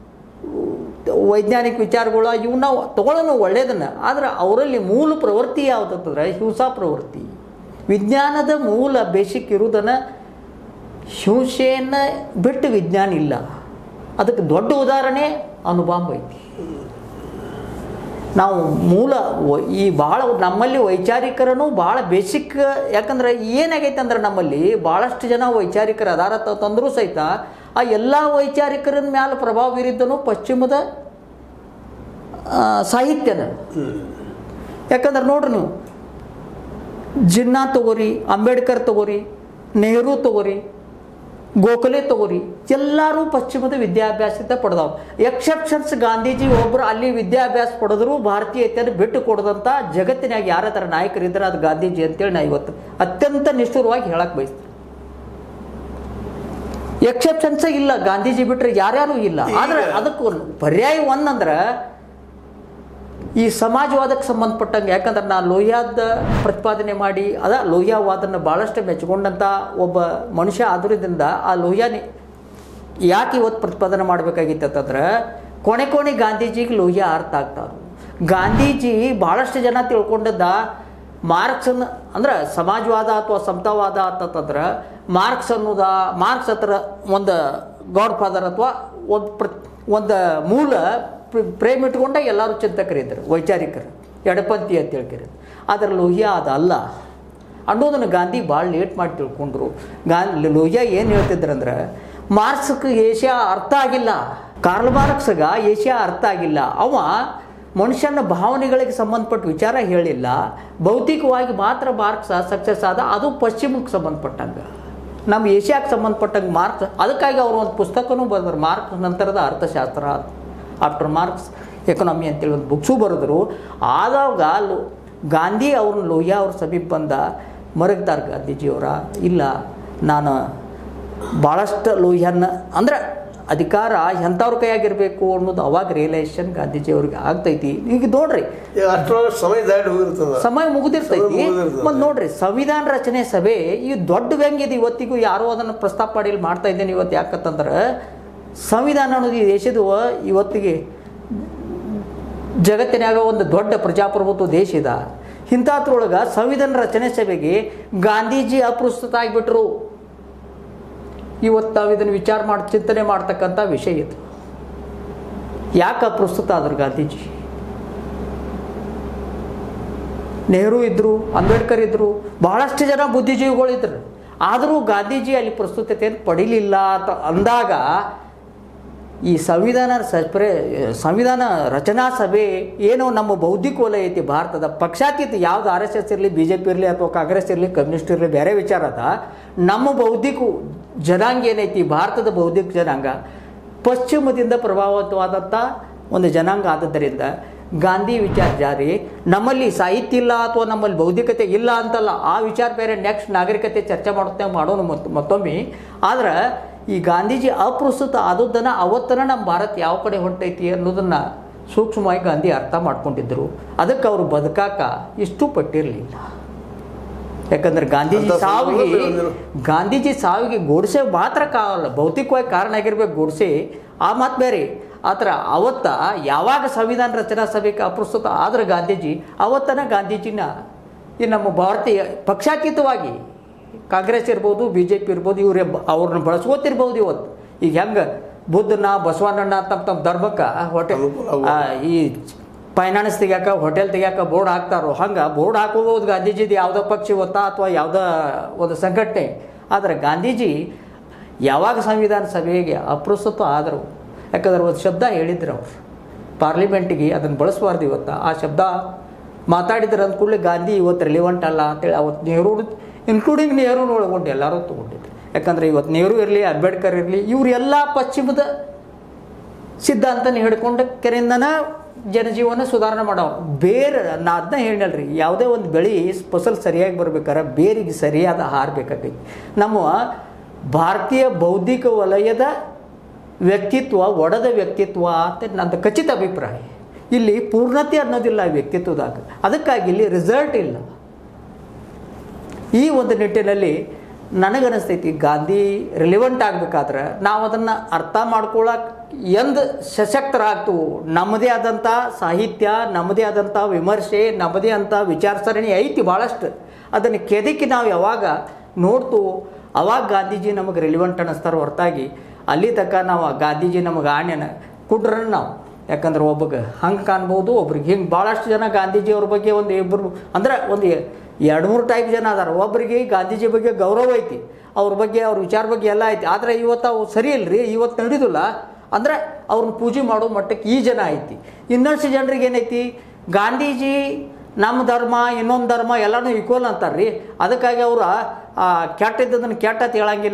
ವೈಜ್ಞಾನಿಕ ವಿಚಾರಗಳು ಇವು ನಾವು ತಗೊಳ್ಳೋಣ ಒಳ್ಳೇದನ್ನ ಆದರೆ ಅವರಲ್ಲಿ ಮೂಲ ಪ್ರವೃತ್ತಿ ಯಾವುದಂತಂದ್ರೆ ಹಿಂಸಾ ಪ್ರವೃತ್ತಿ ವಿಜ್ಞಾನದ ಮೂಲ ಬೇಸಿಕ್ ಇರುವುದನ್ನು ಹಿಂಸೆಯನ್ನು ಬಿಟ್ಟು ವಿಜ್ಞಾನ ಇಲ್ಲ ಅದಕ್ಕೆ ದೊಡ್ಡ ಉದಾಹರಣೆ ಅನುಬಾಂಬ್ ಐತಿ ನಾವು ಮೂಲ ವ- ಈ ಭಾಳ ನಮ್ಮಲ್ಲಿ ವೈಚಾರಿಕರನು ಭಾಳ ಬೇಸಿಕ್ ಯಾಕಂದ್ರೆ ಏನಾಗೈತೆ ಅಂದ್ರೆ ನಮ್ಮಲ್ಲಿ ಭಾಳಷ್ಟು ಜನ ವೈಚಾರಿಕರು ಅದಾರ ತ- ತಂದರೂ ಸಹಿತ ಆ ಎಲ್ಲ ವೈಚಾರಿಕರ ಮ್ಯಾಲ ಪ್ರಭಾವ ಬೀರಿದ್ದನು ಪಶ್ಚಿಮದ ಆ, ಸಾಹಿತ್ಯದ ಯಾಕಂದ್ರೆ ನೋಡ್ರಿ ನೀವು ಜಿನ್ನಾ ತಗೋರಿ ಅಂಬೇಡ್ಕರ್ ತಗೋರಿ ನೆಹರು ತಗೋರಿ ಗೋಖಲೆ ತಗೋರಿ ಎಲ್ಲರೂ ಪಶ್ಚಿಮದ ವಿದ್ಯಾಭ್ಯಾಸದ ಪಡೆದವ್ ಎಕ್ಸೆಪ್ಷನ್ಸ್ ಗಾಂಧೀಜಿ ಒಬ್ಬರು ಅಲ್ಲಿ ವಿದ್ಯಾಭ್ಯಾಸ ಪಡೆದ್ರು ಭಾರತೀಯತೆಯನ್ನು ಬಿಟ್ಟು ಕೊಡದಂತ ಜಗತ್ತಿನಾಗ ಯಾರ ಥರ ನಾಯಕರಿದ್ದಾರೆ ಅದು ಗಾಂಧೀಜಿ ಅಂತೇಳಿ ನಾ ಇವತ್ತು ಅತ್ಯಂತ ನಿಷ್ಠುರವಾಗಿ ಹೇಳಕ್ ಬಯಸ್ತೀನಿ ಎಕ್ಸೆಪ್ಷನ್ಸ್ ಇಲ್ಲ ಗಾಂಧೀಜಿ ಬಿಟ್ರೆ ಯಾರ್ಯಾರು ಇಲ್ಲ ಆದ್ರೆ ಈಗ- ಅದಕ್ಕೆ ಒಂದು ಪರ್ಯಾಯ ಒಂದಂದ್ರೆ ಈ ಸಮಾಜವಾದಕ್ಕೆ ಸಂಬಂಧಪಟ್ಟಂಗೆ ಯಾಕಂದ್ರೆ ನಾ ಲೋಹಿಯಾದ ಪ್ರತಿಪಾದನೆ ಮಾಡಿ ಅದ ಲೋಹಿಯಾವಾದನ್ನು ಭಾಳಷ್ಟು ಮೆಚ್ಚಿಕೊಂಡಂಥ ಒಬ್ಬ ಮನುಷ್ಯ ಆದ್ರಿಂದ ಆ ಲೋಹಿಯಾನಿ ಯಾಕೆ ಇವತ್ತು ಪ್ರತಿಪಾದನೆ ಮಾಡಬೇಕಾಗಿತ್ತು ಅಂತಂದ್ರೆ ಕೊನೆ ಕೊನೆ ಗಾಂಧೀಜಿಗೆ ಲೋಹಿಯಾ ಅರ್ಥ ಆಗ್ತಾರು ಗಾಂಧೀಜಿ ಭಾಳಷ್ಟು ಜನ ತಿಳ್ಕೊಂಡದ್ದ ಮಾರ್ಕ್ಸನ್ನ ಅಂದ್ರೆ ಸಮಾಜವಾದ ಅಥವಾ ಸಮತಾವಾದ ಅಂತಂದ್ರೆ ಮಾರ್ಕ್ಸ್ ಅನ್ನೋದ ಮಾರ್ಕ್ಸ್ ಹತ್ರ ಒಂದು ಗಾಡ್ ಫಾದರ್ ಅಥವಾ ಒಂದು ಪ್ರ ಒಂದು ಮೂಲ ಪ್ರ- ಪ್ರೇಮ್ ಇಟ್ಕೊಂಡ ಎಲ್ಲರೂ ಚಿಂತಕರಿದ್ದರು ವೈಚಾರಿಕರು ಎಡಪಂಥಿ ಅಂತ ಹೇಳ್ಕಿರೋದು ಆದರೆ ಲೋಹಿಯಾ ಅದಲ್ಲ ಅನ್ನೋದನ್ನು ಗಾಂಧಿ ಭಾಳ ಲೇಟ್ ಮಾಡಿ ತಿಳ್ಕೊಂಡ್ರು ಗಾಂಧಿ ಲೋಹಿಯಾ ಏನು ಹೇಳ್ತಿದ್ರಂದ್ರೆ ಮಾರ್ಕ್ಸ್ಗೆ ಏಷ್ಯಾ ಅರ್ಥ ಆಗಿಲ್ಲ ಕಾರ್ಲ್ ಮಾರ್ಕ್ಸ್ಗ ಏಷ್ಯಾ ಅರ್ಥ ಆಗಿಲ್ಲ ಅವ ಮನುಷ್ಯನ ಭಾವನೆಗಳಿಗೆ ಸಂಬಂಧಪಟ್ಟ ವಿಚಾರ ಹೇಳಿಲ್ಲ ಭೌತಿಕವಾಗಿ ಮಾತ್ರ ಮಾರ್ಕ್ಸ್ ಸಕ್ಸಸ್ ಆದ ಅದು ಪಶ್ಚಿಮಕ್ಕೆ ಸಂಬಂಧಪಟ್ಟಂಗೆ ನಮ್ಮ ಏಷ್ಯಾಕ್ಕೆ ಸಂಬಂಧಪಟ್ಟಂಗೆ ಮಾರ್ಕ್ಸ್ ಅದಕ್ಕಾಗಿ ಅವರು ಒಂದು ಪುಸ್ತಕನೂ ಬರೆದ್ರು ಮಾರ್ಕ್ಸ್ ನಂತರದ ಅರ್ಥಶಾಸ್ತ್ರ ಆಫ್ಟರ್ ಮಾರ್ಕ್ಸ್ ಎಕನಾಮಿ ಅಂತೇಳಿ ಒಂದು ಬುಕ್ಸು ಬರೆದ್ರು ಆದಾಗ ಲೋ ಗಾಂಧಿ ಅವ್ರನ್ನ ಲೋಹಿಯಾ ಅವ್ರ ಸಮೀಪ ಬಂದ ಮರಗ್ದಾರ್ ಗಾಂಧೀಜಿಯವರ ಇಲ್ಲ ನಾನು ಭಾಳಷ್ಟು ಲೋಹಿಯನ್ನ ಅಂದ್ರೆ ಅಧಿಕಾರ ಎಂಥವ್ರ ಕೈಯಾಗಿರಬೇಕು ಅನ್ನೋದು ಅವಾಗ ರಿಯಲೈಸೇಷನ್ ಗಾಂಧೀಜಿಯವ್ರಿಗೆ ಆಗ್ತೈತಿ ಈಗ ನೋಡ್ರಿ ಈಗ ಅಷ್ಟರೊಳಗೆ ಸಮಯ ದಾಟಿ ಹೋಗಿರ್ತದ ಸಮಯ ಮುಗಿದಿರ್ತೈತಿ ಸಮಯ ಮುಗ್ದಿರ್ತದೆ. ಮತ್ತು ನೋಡ್ರಿ ಸಂವಿಧಾನ ರಚನೆ ಸಭೆ ಈ ದೊಡ್ಡ ವ್ಯಂಗ್ಯದ ಇವತ್ತಿಗೂ ಯಾರೋ ಅದನ್ನು ಪ್ರಸ್ತಾಪ ಮಾಡಿ ಇಲ್ಲಿ ಮಾಡ್ತಾ ಇದ್ದೇನೆ ಇವತ್ತು ಯಾಕಂತಂದ್ರೆ ಸಂವಿಧಾನ ಅನ್ನೋದು ಈ ದೇಶದ ಇವತ್ತಿಗೆ ಜಗತ್ತಿನಾಗ ಒಂದು ದೊಡ್ಡ ಪ್ರಜಾಪ್ರಭುತ್ವ ದೇಶ ಇದ ಇಂಥದ್ರೊಳಗೆ ಸಂವಿಧಾನ ರಚನೆ ಸಭೆಗೆ ಗಾಂಧೀಜಿ ಅಪ್ರಸ್ತುತ ಆಗಿಬಿಟ್ರು ಇವತ್ತು ನಾವು ಇದನ್ನು ವಿಚಾರ ಮಾಡಿ ಚಿಂತನೆ ಮಾಡ್ತಕ್ಕಂಥ ವಿಷಯ ಇದು ಯಾಕೆ ಅಪ್ರಸ್ತುತ ಆದ್ರು ಗಾಂಧೀಜಿ ನೆಹರು ಇದ್ದರು ಅಂಬೇಡ್ಕರ್ ಇದ್ದರು ಬಹಳಷ್ಟು ಜನ ಬುದ್ಧಿಜೀವಿಗಳಿದ್ರು ಆದರೂ ಗಾಂಧೀಜಿ ಅಲ್ಲಿ ಪ್ರಸ್ತುತತೆಯನ್ನು ಪಡೀಲಿಲ್ಲ ಅಂತ ಅಂದಾಗ ಈ ಸಂವಿಧಾನ ಸಪ್ರೆ ಸಂವಿಧಾನ ರಚನಾ ಸಭೆ ಏನೋ ನಮ್ಮ ಬೌದ್ಧಿಕ ವಲಯ ಐತಿ ಭಾರತದ ಪಕ್ಷಾತೀತ ಯಾವ್ದು ಆರ್ ಎಸ್ ಎಸ್ ಇರಲಿ ಬಿ ಜೆ ಪಿ ಇರಲಿ ಅಥವಾ ಕಾಂಗ್ರೆಸ್ ಇರಲಿ ಕಮ್ಯುನಿಸ್ಟ್ ಇರಲಿ ಬೇರೆ ವಿಚಾರ ಅದ ನಮ್ಮ ಬೌದ್ಧಿಕ ಜನಾಂಗ ಏನೈತಿ ಭಾರತದ ಬೌದ್ಧಿಕ ಜನಾಂಗ ಪಶ್ಚಿಮದಿಂದ ಪ್ರಭಾವಿತವಾದಂಥ ಒಂದು ಜನಾಂಗ ಆದದ್ದರಿಂದ ಗಾಂಧಿ ವಿಚಾರ ಜಾರಿ ನಮ್ಮಲ್ಲಿ ಸಾಹಿತ್ಯ ಇಲ್ಲ ಅಥವಾ ನಮ್ಮಲ್ಲಿ ಬೌದ್ಧಿಕತೆ ಇಲ್ಲ ಅಂತಲ್ಲ ಆ ವಿಚಾರ ಬೇರೆ ನೆಕ್ಸ್ಟ್ ನಾಗರಿಕತೆ ಚರ್ಚೆ ಮಾಡುತ್ತೆ ಮಾಡೋಣ ಮತ್ ಮತ್ತೊಮ್ಮೆ ಆದ್ರೆ ಈ ಗಾಂಧೀಜಿ ಅಪ್ರಸ್ತುತ ಆದದ್ದನ್ನು ಅವತ್ತನ ನಮ್ಮ ಭಾರತ ಯಾವ ಕಡೆ ಹೊಂಟೈತಿ ಅನ್ನೋದನ್ನು ಸೂಕ್ಷ್ಮವಾಗಿ ಗಾಂಧಿ ಅರ್ಥ ಮಾಡ್ಕೊಂಡಿದ್ದರು ಅದಕ್ಕೆ ಅವರು ಬದುಕಾಕ ಇಷ್ಟು ಪಟ್ಟಿರಲಿಲ್ಲ ಯಾಕಂದ್ರೆ ಗಾಂಧೀಜಿ ಅಂತ ಸಾವಿಗೆ ಸಂದರ್ಭದಲ್ಲಿ ಗಾಂಧೀಜಿ ಸಾವಿಗೆ ಗೋಡ್ಸೆ ಮಾತ್ರ ಕಾವಲ್ಲ ಭೌತಿಕವಾಗಿ ಕಾರಣ ಆಗಿರ್ಬೇಕು ಗೋಡ್ಸೆ ಆ ಮಾತು ಬೇರೆ ಆತರ ಅವತ್ತ ಯಾವಾಗ ಸಂವಿಧಾನ ರಚನಾ ಸಭೆಗೆ ಅಪ್ರಸ್ತುತ ಆದ್ರೆ ಗಾಂಧೀಜಿ ಅವತ್ತನ ಗಾಂಧೀಜಿನ ಈ ನಮ್ಮ ಭಾರತೀಯ ಪಕ್ಷಾತೀತವಾಗಿ ಕಾಂಗ್ರೆಸ್ ಇರ್ಬೋದು ಬಿ ಜೆ ಪಿ ಇರ್ಬೋದು ಇವ್ರೆ ಅವ್ರನ್ನ ಬಳಸ್ಕೋತಿರ್ಬೋದು ಇವತ್ತು ಈಗ ಹೆಂಗೆ ಬುದ್ಧನ ಬಸವಣ್ಣನ ತಮ್ಮ ತಮ್ಮ ಧರ್ಮಕ್ಕೆ ಹೊಟ್ಟೆ ಅನುಕೂಲ ಆ, ಈ ಫೈನಾನ್ಸ್ ತೆಗ್ಯಾಕ ಹೋಟೆಲ್ ತೆಗ್ಯಾಕ ಬೋರ್ಡ್ ಹಾಕ್ತಾರೋ ಹಂಗೆ ಬೋರ್ಡ್ ಹಾಕೋಬೋದು ಗಾಂಧೀಜಿದು ಯಾವುದೋ ಪಕ್ಷ ಇವತ್ತ ಅಥವಾ ಯಾವುದೋ ಒಂದು ಸಂಘಟನೆ ಆದರೆ ಗಾಂಧೀಜಿ ಯಾವಾಗ ಸಂವಿಧಾನ ಸಭೆಗೆ ಅಪ್ರಸ್ತುತ ಆದರು ಯಾಕಂದ್ರೆ ಒಂದು ಶಬ್ದ ಹೇಳಿದ್ರು ಅವ್ರು ಪಾರ್ಲಿಮೆಂಟಿಗೆ ಅದನ್ನು ಬಳಸಬಾರ್ದು ಇವತ್ತು ಆ ಶಬ್ದ ಮಾತಾಡಿದ್ರೆ ಅಂದ ಕೂಡಲೇ ಗಾಂಧಿ ಇವತ್ತು ರಿಲಿವೆಂಟ್ ಅಲ್ಲ ಅಂತೇಳಿ ಅವತ್ತು ನೆಹರು ಇನ್ಕ್ಲೂಡಿಂಗ್ ನೆಹರೂನ ಒಳಗೊಂಡು ಎಲ್ಲರೂ ತೊಗೊಂಡಿದ್ರು ಯಾಕಂದ್ರೆ ಇವತ್ತು ನೆಹರು ಇರಲಿ ಅಂಬೇಡ್ಕರ್ ಇರಲಿ ಇವರೆಲ್ಲ ಪಶ್ಚಿಮದ ಸಿದ್ಧಾಂತನ ಹಿಡ್ಕೊಂಡು ಕೆರೆಯಿಂದನ ಜನಜೀವನ ಸುಧಾರಣೆ ಮಾಡೋ ಬೇರೆ ನಾ ಅದನ್ನ ಹೇಳಲ್ರಿ ಯಾವುದೇ ಒಂದು ಬೆಳೆ ಫಸಲ್ ಸರಿಯಾಗಿ ಬರ್ಬೇಕಾದ್ರೆ ಬೇರಿಗೆ ಸರಿಯಾದ ಆಹಾರ ಬೇಕಾಗೈತಿ ನಮ್ಮ ಭಾರತೀಯ ಬೌದ್ಧಿಕ ವಲಯದ ವ್ಯಕ್ತಿತ್ವ ಒಡೆದ ವ್ಯಕ್ತಿತ್ವ ಅಂತ ನಂದು ಖಚಿತ ಅಭಿಪ್ರಾಯ ಇಲ್ಲಿ ಪೂರ್ಣತೆ ಅನ್ನೋದಿಲ್ಲ ಈ ವ್ಯಕ್ತಿತ್ವದಾಗ ಅದಕ್ಕಾಗಿ ಇಲ್ಲಿ ರಿಸಲ್ಟ್ ಇಲ್ಲ ಈ ಒಂದು ನಿಟ್ಟಿನಲ್ಲಿ ನನಗನಿಸ್ತೈತಿ ಗಾಂಧಿ ರಿಲಿವೆಂಟ್ ಆಗ್ಬೇಕಾದ್ರೆ ನಾವು ಅದನ್ನು ಅರ್ಥ ಮಾಡ್ಕೊಳಕ್ಕೆ ಎಂದು ಸಶಕ್ತರಾಗ್ತು ನಮ್ಮದೇ ಆದಂಥ ಸಾಹಿತ್ಯ ನಮ್ಮದೇ ಆದಂಥ ವಿಮರ್ಶೆ ನಮ್ಮದೇ ಅಂತ ವಿಚಾರಸರಣಿ ಐತಿ ಭಾಳಷ್ಟು ಅದನ್ನು ಕೆದಕಿ ನಾವು ಯಾವಾಗ ನೋಡ್ತು ಅವಾಗ ಗಾಂಧೀಜಿ ನಮಗೆ ರಿಲಿವೆಂಟ್ ಅನ್ನಿಸ್ತಾರೆ ಹೊರತಾಗಿ ಅಲ್ಲಿ ತನಕ ನಾವು ಆ ಗಾಂಧೀಜಿ ನಮಗೆ ಆಣ್ಯನ ಕುಡ್ರನ್ನ ನಾವು ಯಾಕಂದ್ರೆ ಒಬ್ಬಗೆ ಹಂಗೆ ಕಾಣ್ಬೋದು ಒಬ್ರಿಗೆ ಹಿಂಗೆ ಭಾಳಷ್ಟು ಜನ ಗಾಂಧೀಜಿಯವ್ರ ಬಗ್ಗೆ ಒಂದು ಇಬ್ಬರು ಅಂದ್ರೆ ಒಂದು ಎರಡು ಮೂರು ಟೈಪ್ ಜನ ಅದಾರ ಒಬ್ಬರಿಗೆ ಗಾಂಧೀಜಿ ಬಗ್ಗೆ ಗೌರವ ಐತಿ ಅವ್ರ ಬಗ್ಗೆ ಅವ್ರ ವಿಚಾರ ಬಗ್ಗೆ ಎಲ್ಲ ಐತಿ ಆದರೆ ಇವತ್ತು ಅವು ಸರಿ ಇಲ್ರಿ ಇವತ್ತು ನಡೀದಿಲ್ಲ ಅಂದ್ರೆ ಅವ್ರನ್ನ ಪೂಜೆ ಮಾಡೋ ಮಟ್ಟಕ್ಕೆ ಈ ಜನ ಐತಿ ಇನ್ನಷ್ಟು ಜನರಿಗೆ ಏನೈತಿ ಗಾಂಧೀಜಿ ನಮ್ಮ ಧರ್ಮ ಇನ್ನೊಂದು ಧರ್ಮ ಎಲ್ಲನೂ ಈಕ್ವಲ್ ಅಂತಾರ್ರಿ ಅದಕ್ಕಾಗಿ ಅವರು ಕೆಟ್ಟದ್ದನ್ನು ಕೆಟ್ಟ ಅಂತ ಹೇಳಂಗಿಲ್ಲ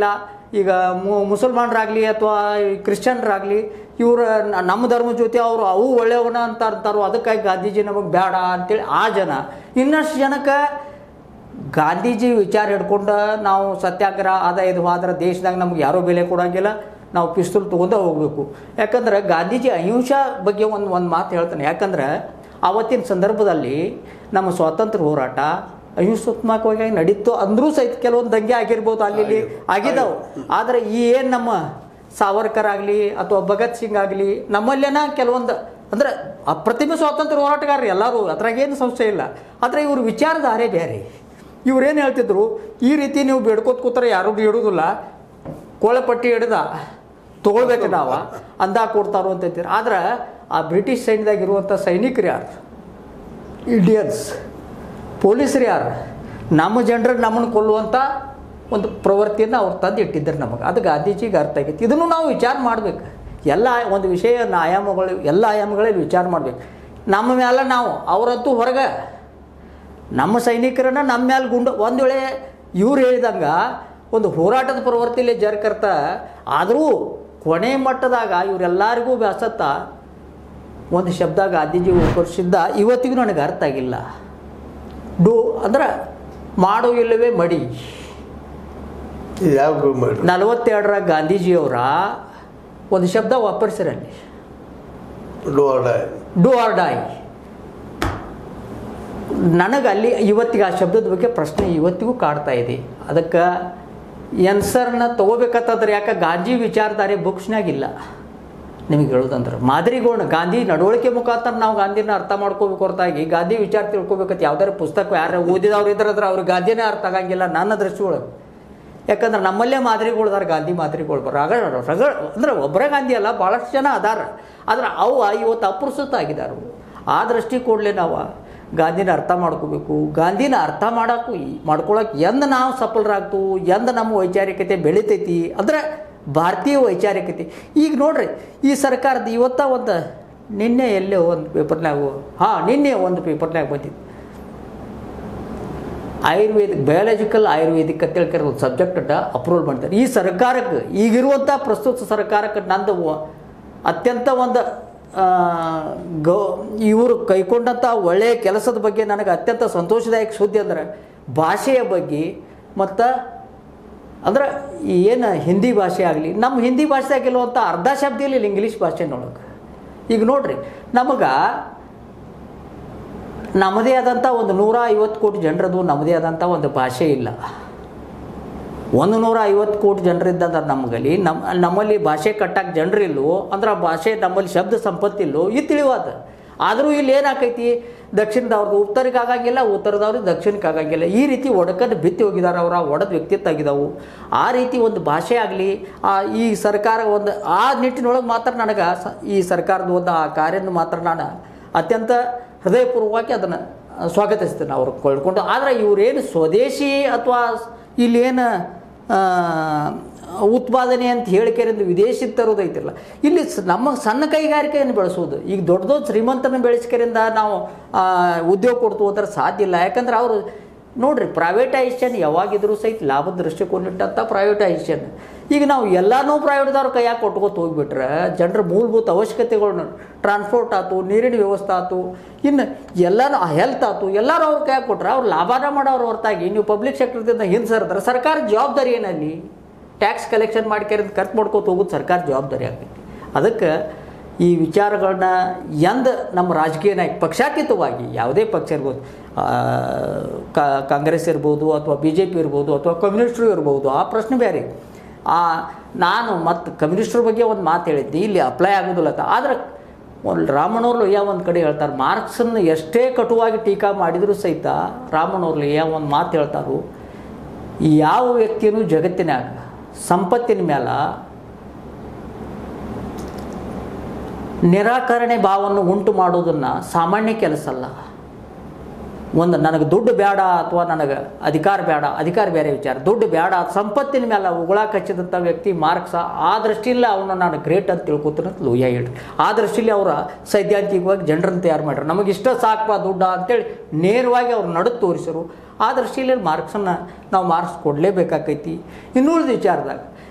ಈಗ ಮು- ಮುಸಲ್ಮಾನರಾಗಲಿ ಅಥವಾ ಕ್ರಿಶ್ಚಿಯನ್ರಾಗಲಿ ಇವ್ರ ನ- ನಮ್ಮ ಧರ್ಮ ಜೊತೆ ಅವರು ಅವು ಒಳ್ಳೆಯವನ ಅಂತ ಅಂತಾರೋ ಅದಕ್ಕಾಗಿ ಗಾಂಧೀಜಿ ನಮಗೆ ಬೇಡ ಅಂತೇಳಿ ಆ ಜನ ಇನ್ನಷ್ಟು ಜನಕ್ಕೆ ಗಾಂಧೀಜಿ ವಿಚಾರ ಹಿಡ್ಕೊಂಡು ನಾವು ಸತ್ಯಾಗ್ರಹ ಅದ ಇದು ಆದ್ರೆ ದೇಶದಾಗ ನಮ್ಗೆ ಯಾರೂ ಬೆಲೆ ಕೊಡೋಂಗಿಲ್ಲ ನಾವು ಪಿಸ್ತೂಲ್ ತೊಗೊಂಡು ಹೋಗಬೇಕು ಯಾಕಂದ್ರೆ ಗಾಂಧೀಜಿ ಅಹಿಂಸಾ ಬಗ್ಗೆ ಒಂದು ಒಂದು ಮಾತು ಹೇಳ್ತಾನೆ ಯಾಕಂದ್ರೆ ಆವತ್ತಿನ ಸಂದರ್ಭದಲ್ಲಿ ನಮ್ಮ ಸ್ವಾತಂತ್ರ್ಯ ಹೋರಾಟ ಅಹಿಂಸಾತ್ಮಕವಾಗಿ ನಡೀತು ಅಂದ್ರೂ ಸಹಿತ ಕೆಲವೊಂದು ದಂಗೆ ಆಗಿರ್ಬೋದು ಅಲ್ಲಿ ಇಲ್ಲಿ ಆಗಿದ್ದಾವೆ ಆದರೆ ಈ ಏನು ನಮ್ಮ ಸಾವರ್ಕರ್ ಆಗಲಿ ಅಥವಾ ಭಗತ್ ಸಿಂಗ್ ಆಗಲಿ ನಮ್ಮಲ್ಲೇನ ಕೆಲವೊಂದು ಅಂದ್ರೆ ಅಪ್ರತಿಮ ಸ್ವಾತಂತ್ರ್ಯ ಹೋರಾಟಗಾರರು ಎಲ್ಲರೂ ಅದ್ರಾಗೇನು ಸಂಶಯ ಇಲ್ಲ ಆದರೆ ಇವ್ರ ವಿಚಾರಧಾರೆ ಬೇರೆ ಇವ್ರೇನು ಹೇಳ್ತಿದ್ರು ಈ ರೀತಿ ನೀವು ಬೇಡ್ಕೋತ ಕೂತ್ರೆ ಯಾರೂ ಇಡೋದಿಲ್ಲ ಕೋಳಪಟ್ಟಿ ಹಿಡ್ದ ತೊಗೊಳ್ಬೇಕು ನಾವು ಅಂದಾಗ ಕೊಡ್ತಾರೋ ಅಂತ ಹೇಳ್ತೀರಿ ಆದ್ರೆ ಆ ಬ್ರಿಟಿಷ್ ಸೈನ್ಯದಾಗ ಇರುವಂಥ ಸೈನಿಕರು ಯಾರು ಇಂಡಿಯನ್ಸ್ ಪೊಲೀಸರು ಯಾರು ನಮ್ಮ ಜನರಿಗೆ ನಮ್ಮನ್ನು ಕೊಲ್ಲುವಂಥ ಒಂದು ಪ್ರವೃತ್ತಿಯನ್ನು ಅವ್ರು ತಂದು ಇಟ್ಟಿದ್ದಾರೆ ನಮಗೆ ಅದು ಗಾಂಧೀಜಿಗೆ ಅರ್ಥ ಆಗೈತಿ ಇದನ್ನು ನಾವು ವಿಚಾರ ಮಾಡಬೇಕು ಎಲ್ಲ ಒಂದು ವಿಷಯ ಆಯಾಮಗಳು ಎಲ್ಲ ಆಯಾಮಗಳಲ್ಲಿ ವಿಚಾರ ಮಾಡಬೇಕು ನಮ್ಮ ಮೇಲೆ ನಾವು ಅವರಂತೂ ಹೊರಗೆ ನಮ್ಮ ಸೈನಿಕರನ್ನ ನಮ್ಮ ಮೇಲೆ ಗುಂಡು ಒಂದು ವೇಳೆ ಇವ್ರು ಹೇಳಿದಂಗ ಒಂದು ಹೋರಾಟದ ಪ್ರವೃತ್ತಿಯಲ್ಲಿ ಜರ್ಕರ್ತ ಆದರೂ ಕೊನೆ ಮಟ್ಟದಾಗ ಇವರೆಲ್ಲರಿಗೂ ಬ್ಯಾಸತ್ತ ಒಂದು ಶಬ್ದ ಗಾಂಧೀಜಿ ಉಪರಿಸಿದ್ದ ಇವತ್ತಿಗೂ ನನಗೆ ಅರ್ಥ ಆಗಿಲ್ಲ ಡು ಅಂದ್ರೆ ಮಾಡು ಇಲ್ಲವೇ ಮಡಿ ಇದು ಯಾವ ಮಾಡಿ ನಲವತ್ತೆರಡರ ಗಾಂಧೀಜಿಯವರ ಒಂದು ಶಬ್ದ ವಾಪರಿಸಿರಲ್ಲಿ do or die do or die ನನಗೆ ಅಲ್ಲಿ ಇವತ್ತಿಗೆ ಆ ಶಬ್ದದ ಬಗ್ಗೆ ಪ್ರಶ್ನೆ ಇವತ್ತಿಗೂ ಕಾಡ್ತಾ ಇದೆ ಅದಕ್ಕೆ ಎನ್ಸರ್ನ ತೊಗೋಬೇಕಂತಂದ್ರೆ ಯಾಕೆ ಗಾಂಧಿ ವಿಚಾರಧಾರೆ ಬುಕ್ಸ್ನಾಗಿಲ್ಲ ನಿಮಗೆ ಹೇಳೋದಂದ್ರೆ ಮಾದರಿಗಳನ್ನ ಗಾಂಧಿ ನಡವಳಿಕೆ ಮುಖಾಂತರ ನಾವು ಗಾಂಧಿನ ಅರ್ಥ ಮಾಡ್ಕೋಬೇಕು ಹೊರತಾಗಿ ಗಾಂಧಿ ವಿಚಾರ ತಿಳ್ಕೊಬೇಕಂತ ಯಾವ್ದಾರು ಪುಸ್ತಕ ಯಾರು ಓದಿದವ್ರು ಇದ್ರದ್ರೆ ಅವ್ರಿಗೆ ಗಾಂಧಿನೇ ಅರ್ಥ ಆಗಂಗಿಲ್ಲ ನನ್ನ ದೃಷ್ಟಿ ಒಳಗೆ ಯಾಕಂದ್ರೆ ನಮ್ಮಲ್ಲೇ ಮಾದರಿಗಳ್ದಾರ ಗಾಂಧಿ ಮಾದರಿಗಳು ಬರ ರಗ ರಗ ಅಂದ್ರೆ ಒಬ್ಬರೇ ಗಾಂಧಿ ಅಲ್ಲ ಭಾಳಷ್ಟು ಜನ ಅದಾರ ಆದ್ರೆ ಅವು ಇವತ್ತು ಅಪ್ರಸ್ತುತ ಆಗಿದ್ದಾರೆ ಆ ದೃಷ್ಟಿ ಕೂಡಲೇ ನಾವು ಗಾಂಧಿನ ಅರ್ಥ ಮಾಡ್ಕೋಬೇಕು ಗಾಂಧಿನ ಅರ್ಥ ಮಾಡಕ್ಕೂ ಮಾಡ್ಕೊಳಕ್ಕೆ ಎಂದ ನಾವು ಸಫಲರಾಗ್ತು ಎಂದ ನಮ್ಮ ವೈಚಾರಿಕತೆ ಬೆಳಿತೈತಿ ಅಂದ್ರೆ ಭಾರತೀಯ ವೈಚಾರಿಕತೆ ಈಗ ನೋಡ್ರಿ ಈ ಸರ್ಕಾರದ ಇವತ್ತ ಒಂದು ನಿನ್ನೆ ಎಲ್ಲೇ ಒಂದು ಪೇಪರ್ನಾಗ ಹಾಂ ನಿನ್ನೆ ಒಂದು ಪೇಪರ್ನಾಗ ಬಂದಿತ್ತು ಆಯುರ್ವೇದಿಕ್ ಬಯಾಲಜಿಕಲ್ ಆಯುರ್ವೇದಿಕ್ ಅಂತ ಹೇಳ್ತಾರೆ ಒಂದು ಸಬ್ಜೆಕ್ಟ್ ಅಪ್ರೂವಲ್ ಮಾಡ್ತಾರೆ ಈ ಸರ್ಕಾರಕ್ಕೆ ಈಗಿರುವಂಥ ಪ್ರಸ್ತುತ ಸರ್ಕಾರಕ್ಕೆ ನಂದು ವ- ಅತ್ಯಂತ ಒಂದು ಆ, ಗೌ ಇವರು ಕೈಕೊಂಡಂಥ ಒಳ್ಳೆಯ ಕೆಲಸದ ಬಗ್ಗೆ ನನಗೆ ಅತ್ಯಂತ ಸಂತೋಷದಾಯಕ ಸುದ್ದಿ ಅಂದ್ರೆ ಭಾಷೆಯ ಬಗ್ಗೆ ಮತ್ತು ಅಂದ್ರೆ ಏನು ಹಿಂದಿ ಭಾಷೆ ಆಗಲಿ ನಮ್ಮ ಹಿಂದಿ ಭಾಷೆದಾಗ ಇರುವಂಥ ಅರ್ಧ ಶಬ್ದ ಇಲ್ಲ ಇಂಗ್ಲೀಷ್ ಭಾಷೆನೊಳಗೆ ಈಗ ನೋಡ್ರಿ ನಮಗೆ ನಮ್ಮದೇ ಆದಂಥ ಒಂದು ನೂರ ಐವತ್ತು ಕೋಟಿ ಜನರದು ನಮ್ಮದೇ ಆದಂಥ ಒಂದು ಭಾಷೆ ಇಲ್ಲ ಒಂದು ನೂರ ಐವತ್ತು ಕೋಟಿ ಜನರಿದ್ದಂದ್ರೆ ನಮಗಲ್ಲಿ ನಮ್ಮ ನಮ್ಮಲ್ಲಿ ಭಾಷೆ ಕಟ್ಟಕ್ಕೆ ಜನರಿಲ್ಲೋ ಅಂದ್ರೆ ಆ ಭಾಷೆ ನಮ್ಮಲ್ಲಿ ಶಬ್ದ ಸಂಪತ್ತಿಲ್ಲೋ ಇದು ತಿಳಿವಾದ ಆದರೂ ಇಲ್ಲಿ ಏನಾಕೈತಿ ದಕ್ಷಿಣದವ್ರದ್ದು ಉತ್ತರಕ್ಕೆ ಆಗಂಗಿಲ್ಲ ಉತ್ತರದವ್ರಿಗೆ ದಕ್ಷಿಣಕ್ಕೆ ಆಗಂಗಿಲ್ಲ ಈ ರೀತಿ ಒಡಕನ್ನು ಬಿತ್ತಿ ಹೋಗಿದ್ದಾರೆ ಅವ್ರು ಆ ಒಡೆದ ವ್ಯಕ್ತಿತ್ವ ಆಗಿದಾವು ಆ ರೀತಿ ಒಂದು ಭಾಷೆ ಆಗಲಿ ಆ ಈ ಸರ್ಕಾರ ಒಂದು ಆ ನಿಟ್ಟಿನೊಳಗೆ ಮಾತ್ರ ನನಗೆ ಸ- ಈ ಸರ್ಕಾರದ ಒಂದು ಆ ಕಾರ್ಯನ ಮಾತ್ರ ನಾನು ಅತ್ಯಂತ ಹೃದಯಪೂರ್ವಕವಾಗಿ ಅದನ್ನು ಸ್ವಾಗತಿಸ್ತೇನೆ ಅವ್ರು ಕೊಳ್ಳಿಕೊಂಡು ಆದರೆ ಇವರೇನು ಸ್ವದೇಶಿ ಅಥವಾ ಇಲ್ಲೇನು ಆ, ಉತ್ಪಾದನೆ ಅಂತ ಹೇಳಿಕೆರಿಂದ ವಿದೇಶಕ್ಕೆ ತರೋದೈತಿಲ್ಲ ಇಲ್ಲಿ ಸ- ನಮ್ಮ ಸಣ್ಣ ಕೈಗಾರಿಕೆಯನ್ನು ಬೆಳೆಸೋದು ಈಗ ದೊಡ್ಡ ದೊಡ್ಡ ಶ್ರೀಮಂತನ ಬೆಳೆಸ್ಕರಿಂದ ನಾವು ಆ, ಉದ್ಯೋಗ ಕೊಡ್ತು ಅಂದ್ರೆ ಸಾಧ್ಯ ಇಲ್ಲ ಯಾಕಂದ್ರೆ ಅವರು ನೋಡ್ರಿ ಪ್ರೈವೇಟೈಸೇಷನ್ ಯಾವಾಗಿದ್ರೂ ಸಹಿತ ಲಾಭದ ದೃಷ್ಟಿಕೋನಿಟ್ಟಂಥ ಪ್ರೈವೇಟೈಸೇಷನ್ ಈಗ ನಾವು ಎಲ್ಲನೂ ಪ್ರೈವೇಟ್ದವ್ರ ಕೈಯಾಗ ಕೊಟ್ಕೋತ ಹೋಗ್ಬಿಟ್ರೆ ಜನರ ಮೂಲಭೂತ ಅವಶ್ಯಕತೆಗಳನ್ನ ಟ್ರಾನ್ಸ್ಪೋರ್ಟ್ ಆಯ್ತು ನೀರಿನ ವ್ಯವಸ್ಥೆ ಆಯ್ತು ಇನ್ನು ಎಲ್ಲನೂ ಹೆಲ್ತ್ ಆಯ್ತು ಎಲ್ಲರೂ ಅವ್ರ ಕೈಯಾಗ ಕೊಟ್ರೆ ಅವ್ರು ಲಾಭನ ಮಾಡೋರು ಹೊರತಾಗಿ ನೀವು ಪಬ್ಲಿಕ್ ಸೆಕ್ಟರ್ದಿಂದ ಹಿಂದೆ ಸರ್ತಾರೆ ಸರ್ಕಾರ ಜವಾಬ್ದಾರಿ ಏನಲ್ಲಿ ಟ್ಯಾಕ್ಸ್ ಕಲೆಕ್ಷನ್ ಮಾಡ್ಕೊಂಡು ಖರ್ಚು ಮಾಡ್ಕೋತ ಹೋಗೋದು ಸರ್ಕಾರ ಜವಾಬ್ದಾರಿ ಆಗೈತಿ ಅದಕ್ಕೆ ಈ ವಿಚಾರಗಳನ್ನ ಎಂದ ನಮ್ಮ ರಾಜಕೀಯ ನಾಯಕ ಪಕ್ಷಾತೀತವಾಗಿ ಯಾವುದೇ ಪಕ್ಷ ಇರ್ಬೋದು ಆ, ಕಾ- ಕಾಂಗ್ರೆಸ್ ಇರ್ಬೋದು ಅಥವಾ ಬಿ ಜೆ ಪಿ ಇರ್ಬೋದು ಅಥವಾ ಕಮ್ಯುನಿಸ್ಟ್ರು ಇರ್ಬೋದು ಆ ಪ್ರಶ್ನೆ ಬೇರೆ ಆ ನಾನು ಮತ್ತು ಕಮ್ಯುನಿಸ್ಟ್ರ ಬಗ್ಗೆ ಒಂದು ಮಾತು ಹೇಳಿದ್ದೆ ಇಲ್ಲಿ ಅಪ್ಲೈ ಆಗೋದಿಲ್ಲ ಅಂತ ಆದರೆ ಒಂದು ರಾಮಣ್ಣವ್ರು ಲೊಯ್ಯ ಒಂದು ಕಡೆ ಹೇಳ್ತಾರೆ ಮಾರ್ಕ್ಸನ್ನು ಎಷ್ಟೇ ಕಟುವಾಗಿ ಟೀಕಾ ಮಾಡಿದರೂ ಸಹಿತ ರಾಮಣ್ಣವ್ರು ಲೊಯ್ಯ ಒಂದು ಮಾತು ಹೇಳ್ತಾರು ಯಾವ ವ್ಯಕ್ತಿಯೂ ಜಗತ್ತಿನಾಗ ಸಂಪತ್ತಿನ ಮೇಲೆ ನಿರಾಕರಣೆ ಭಾವವನ್ನು ಉಂಟು ಮಾಡೋದನ್ನು ಸಾಮಾನ್ಯ ಕೆಲಸ ಅಲ್ಲ ಒಂದು ನನಗೆ ದುಡ್ಡು ಬೇಡ ಅಥವಾ ನನಗೆ ಅಧಿಕಾರ ಬೇಡ ಅಧಿಕಾರ ಬೇರೆ ವಿಚಾರ ದುಡ್ಡು ಬೇಡ ಸಂಪತ್ತಿನ ಮೇಲೆ ಉಗುಳಾಕ ಹಚ್ಚಿದಂಥ ವ್ಯಕ್ತಿ ಮಾರ್ಕ್ಸ ಆ ದೃಷ್ಟಿಯಲ್ಲಿ ಅವನು ನಾನು ಗ್ರೇಟ್ ಅಂತ ತಿಳ್ಕೊತೀನಿ ಅಂತ ಲೂಯ ಹೇಳ್ರಿ ಆ ದೃಷ್ಟಿಯಲ್ಲಿ ಅವರ ಸೈದ್ಧಾಂತಿಕವಾಗಿ ಜನರನ್ನು ತಯಾರು ಮಾಡ್ಯಾರ ನಮಗೆ ಇಷ್ಟ ಸಾಕಪ್ಪ ದುಡ್ಡ ಅಂತೇಳಿ ನೇರವಾಗಿ ಅವ್ರು ನಡು ತೋರಿಸರು ಆ ದೃಷ್ಟಿಯಲ್ಲಿ ಮಾರ್ಕ್ಸನ್ನು ನಾವು ಮಾರ್ಕ್ಸ್ ಕೊಡಲೇಬೇಕಾಕೈತಿ ಇನ್ನುಳಿದ ವಿಚಾರದಾಗ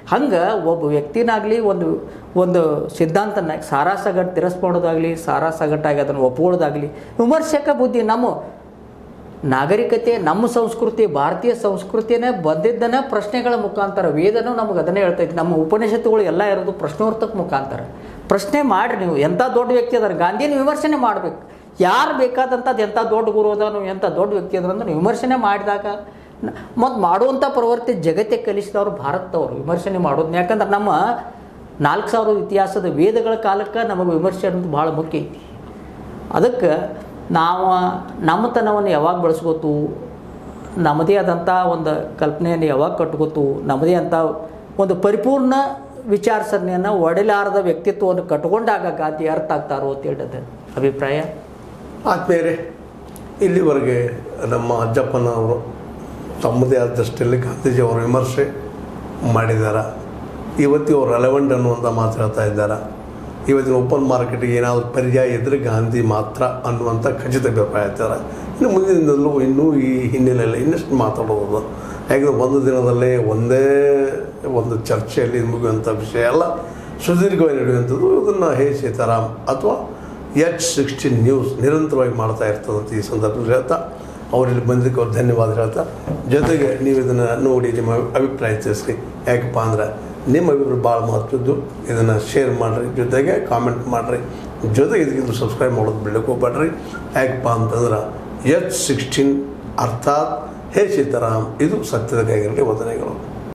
ಹಂಗೆ ಒಬ್ಬ ವ್ಯಕ್ತಿನಾಗಲಿ ಒಂದು ಒಂದು ಸಿದ್ಧಾಂತನ ಸಾರಾ ಸಗಟ್ ತಿರಸ್ಕೊಳ್ಳೋದಾಗಲಿ ಸಾರಾ ಸಗಟ್ಟಾಗಿ ಅದನ್ನು ಒಪ್ಕೊಳ್ಳೋದಾಗಲಿ ವಿಮರ್ಶಕ ಬುದ್ಧಿ ನಮ್ಮ ನಾಗರಿಕತೆ ನಮ್ಮ ಸಂಸ್ಕೃತಿ ಭಾರತೀಯ ಸಂಸ್ಕೃತಿಯೇ ಬಂದಿದ್ದನೇ ಪ್ರಶ್ನೆಗಳ ಮುಖಾಂತರ ವೇದನೂ ನಮಗೆ ಅದನ್ನೇ ಹೇಳ್ತೈತಿ ನಮ್ಮ ಉಪನಿಷತ್ತುಗಳು ಎಲ್ಲ ಇರೋದು ಪ್ರಶ್ನೋರ್ತಕ ಮುಖಾಂತರ ಪ್ರಶ್ನೆ ಮಾಡಿರಿ ನೀವು ಎಂಥ ದೊಡ್ಡ ವ್ಯಕ್ತಿ ಅದಾರ ಗಾಂಧಿನ ವಿಮರ್ಶನೆ ಮಾಡಬೇಕು ಯಾರು ಬೇಕಾದಂಥದ್ದು ಎಂಥ ದೊಡ್ಡ ಗುರು ಅದಾನು ಎಂಥ ದೊಡ್ಡ ವ್ಯಕ್ತಿ ಅದ್ರ ವಿಮರ್ಶನೆ ಮಾಡಿದಾಗ ಮತ್ತು ಮಾಡುವಂಥ ಪ್ರವೃತ್ತಿ ಜಗತ್ತಿಗೆ ಕಲಿಸಿದವರು ಭಾರತದವರು ವಿಮರ್ಶನೆ ಮಾಡೋದು ಯಾಕಂದ್ರೆ ನಮ್ಮ ನಾಲ್ಕು ಸಾವಿರ ಇತಿಹಾಸದ ವೇದಗಳ ಕಾಲಕ್ಕೆ ನಮಗೆ ವಿಮರ್ಶೆ ಅನ್ನೋದು ಭಾಳ ಮುಖ್ಯ ಐತಿ ಅದಕ್ಕೆ ನಾವು ನಮ್ಮತನವನ್ನು ಯಾವಾಗ ಬೆಳೆಸ್ಕೋತು ನಮ್ಮದೇ ಆದಂಥ ಒಂದು ಕಲ್ಪನೆಯನ್ನು ಯಾವಾಗ ಕಟ್ಕೋತು ನಮ್ಮದೇ ಅಂತ ಒಂದು ಪರಿಪೂರ್ಣ ವಿಚಾರಸರಣಿಯನ್ನು ಒಡೆಲಾರದ ವ್ಯಕ್ತಿತ್ವವನ್ನು ಕಟ್ಕೊಂಡಾಗ ಗಾಂಧಿ ಅರ್ಥ ಆಗ್ತಾರೋ ಅಂತ ಹೇಳಿದ ಅಭಿಪ್ರಾಯ ಆದ್ಮೇಲೆ ಇಲ್ಲಿವರೆಗೆ ನಮ್ಮ ಅಜ್ಜಪ್ಪನವರು ತಮ್ಮದೇ ಆದ ದೃಷ್ಟಿಯಲ್ಲಿ ಗಾಂಧೀಜಿಯವರ ವಿಮರ್ಶೆ ಮಾಡಿದ್ದಾರೆ ಇವತ್ತು ಇವರು ರೆಲೆವೆಂಟ್ ಅನ್ನುವಂಥ ಮಾತು ಹೇಳ್ತಾ ಇದ್ದಾರೆ ಇವತ್ತಿನ ಓಪನ್ ಮಾರ್ಕೆಟಿಗೆ ಏನಾದರೂ ಪರ್ಯಾಯ ಇದ್ದರೆ ಗಾಂಧಿ ಮಾತ್ರ ಅನ್ನುವಂಥ ಖಚಿತ ಅಭಿಪ್ರಾಯ ಹೇಳ್ತಾರೆ ಇನ್ನು ಮುಂದಿನ ದಿನದಲ್ಲೂ ಇನ್ನೂ ಈ ಹಿನ್ನೆಲೆಯಲ್ಲಿ ಇನ್ನಷ್ಟು ಮಾತಾಡೋದು ಯಾಕಂದರೆ ಒಂದು ದಿನದಲ್ಲೇ ಒಂದೇ ಒಂದು ಚರ್ಚೆಯಲ್ಲಿ ಮುಗಿಯುವಂಥ ವಿಷಯ ಅಲ್ಲ ಸುದೀರ್ಘವಾಗಿ ನಡೆಯುವಂಥದ್ದು ಇದನ್ನು ಹೇ ಸೀತಾರಾಮ್ ಅಥವಾ ಎಚ್ ಸಿಕ್ಸ್ಟೀನ್ ನ್ಯೂಸ್ ನಿರಂತರವಾಗಿ ಮಾಡ್ತಾ ಇರ್ತದಂತ ಈ ಸಂದರ್ಭದಲ್ಲಿ ಹೇಳ್ತಾ ಅವರಲ್ಲಿ ಬಂದಕ್ಕೆ ಅವ್ರು ಧನ್ಯವಾದ ಹೇಳ್ತಾ ಜೊತೆಗೆ ನೀವು ಇದನ್ನು ನೋಡಿ ನಿಮ್ಮ ಅಭಿಪ್ರಾಯ ತಿಳಿಸ್ರಿ ಯಾಕಪ್ಪ ಅಂದ್ರೆ ನಿಮ್ಮ ಅಭಿಪ್ರಾಯ ಭಾಳ ಮಹತ್ವದ್ದು ಇದನ್ನು ಶೇರ್ ಮಾಡಿರಿ ಜೊತೆಗೆ ಕಾಮೆಂಟ್ ಮಾಡಿರಿ ಜೊತೆಗೆ ಇದಕ್ಕಿಂತ ಸಬ್ಸ್ಕ್ರೈಬ್ ಮಾಡೋದು ಬಿಡಕ್ಕೆ ಹೋಗ್ಬೇಡ್ರಿ ಯಾಕಪ್ಪ ಅಂತಂದ್ರೆ ಎಚ್ ಸಿಕ್ಸ್ಟೀನ್ ಅರ್ಥಾತ್ ಹೇ ಸೀತಾರಾಮ್ ಇದು ಸತ್ಯದ ಕೈಗಿರಲಿ ವಂದನೆಗಳು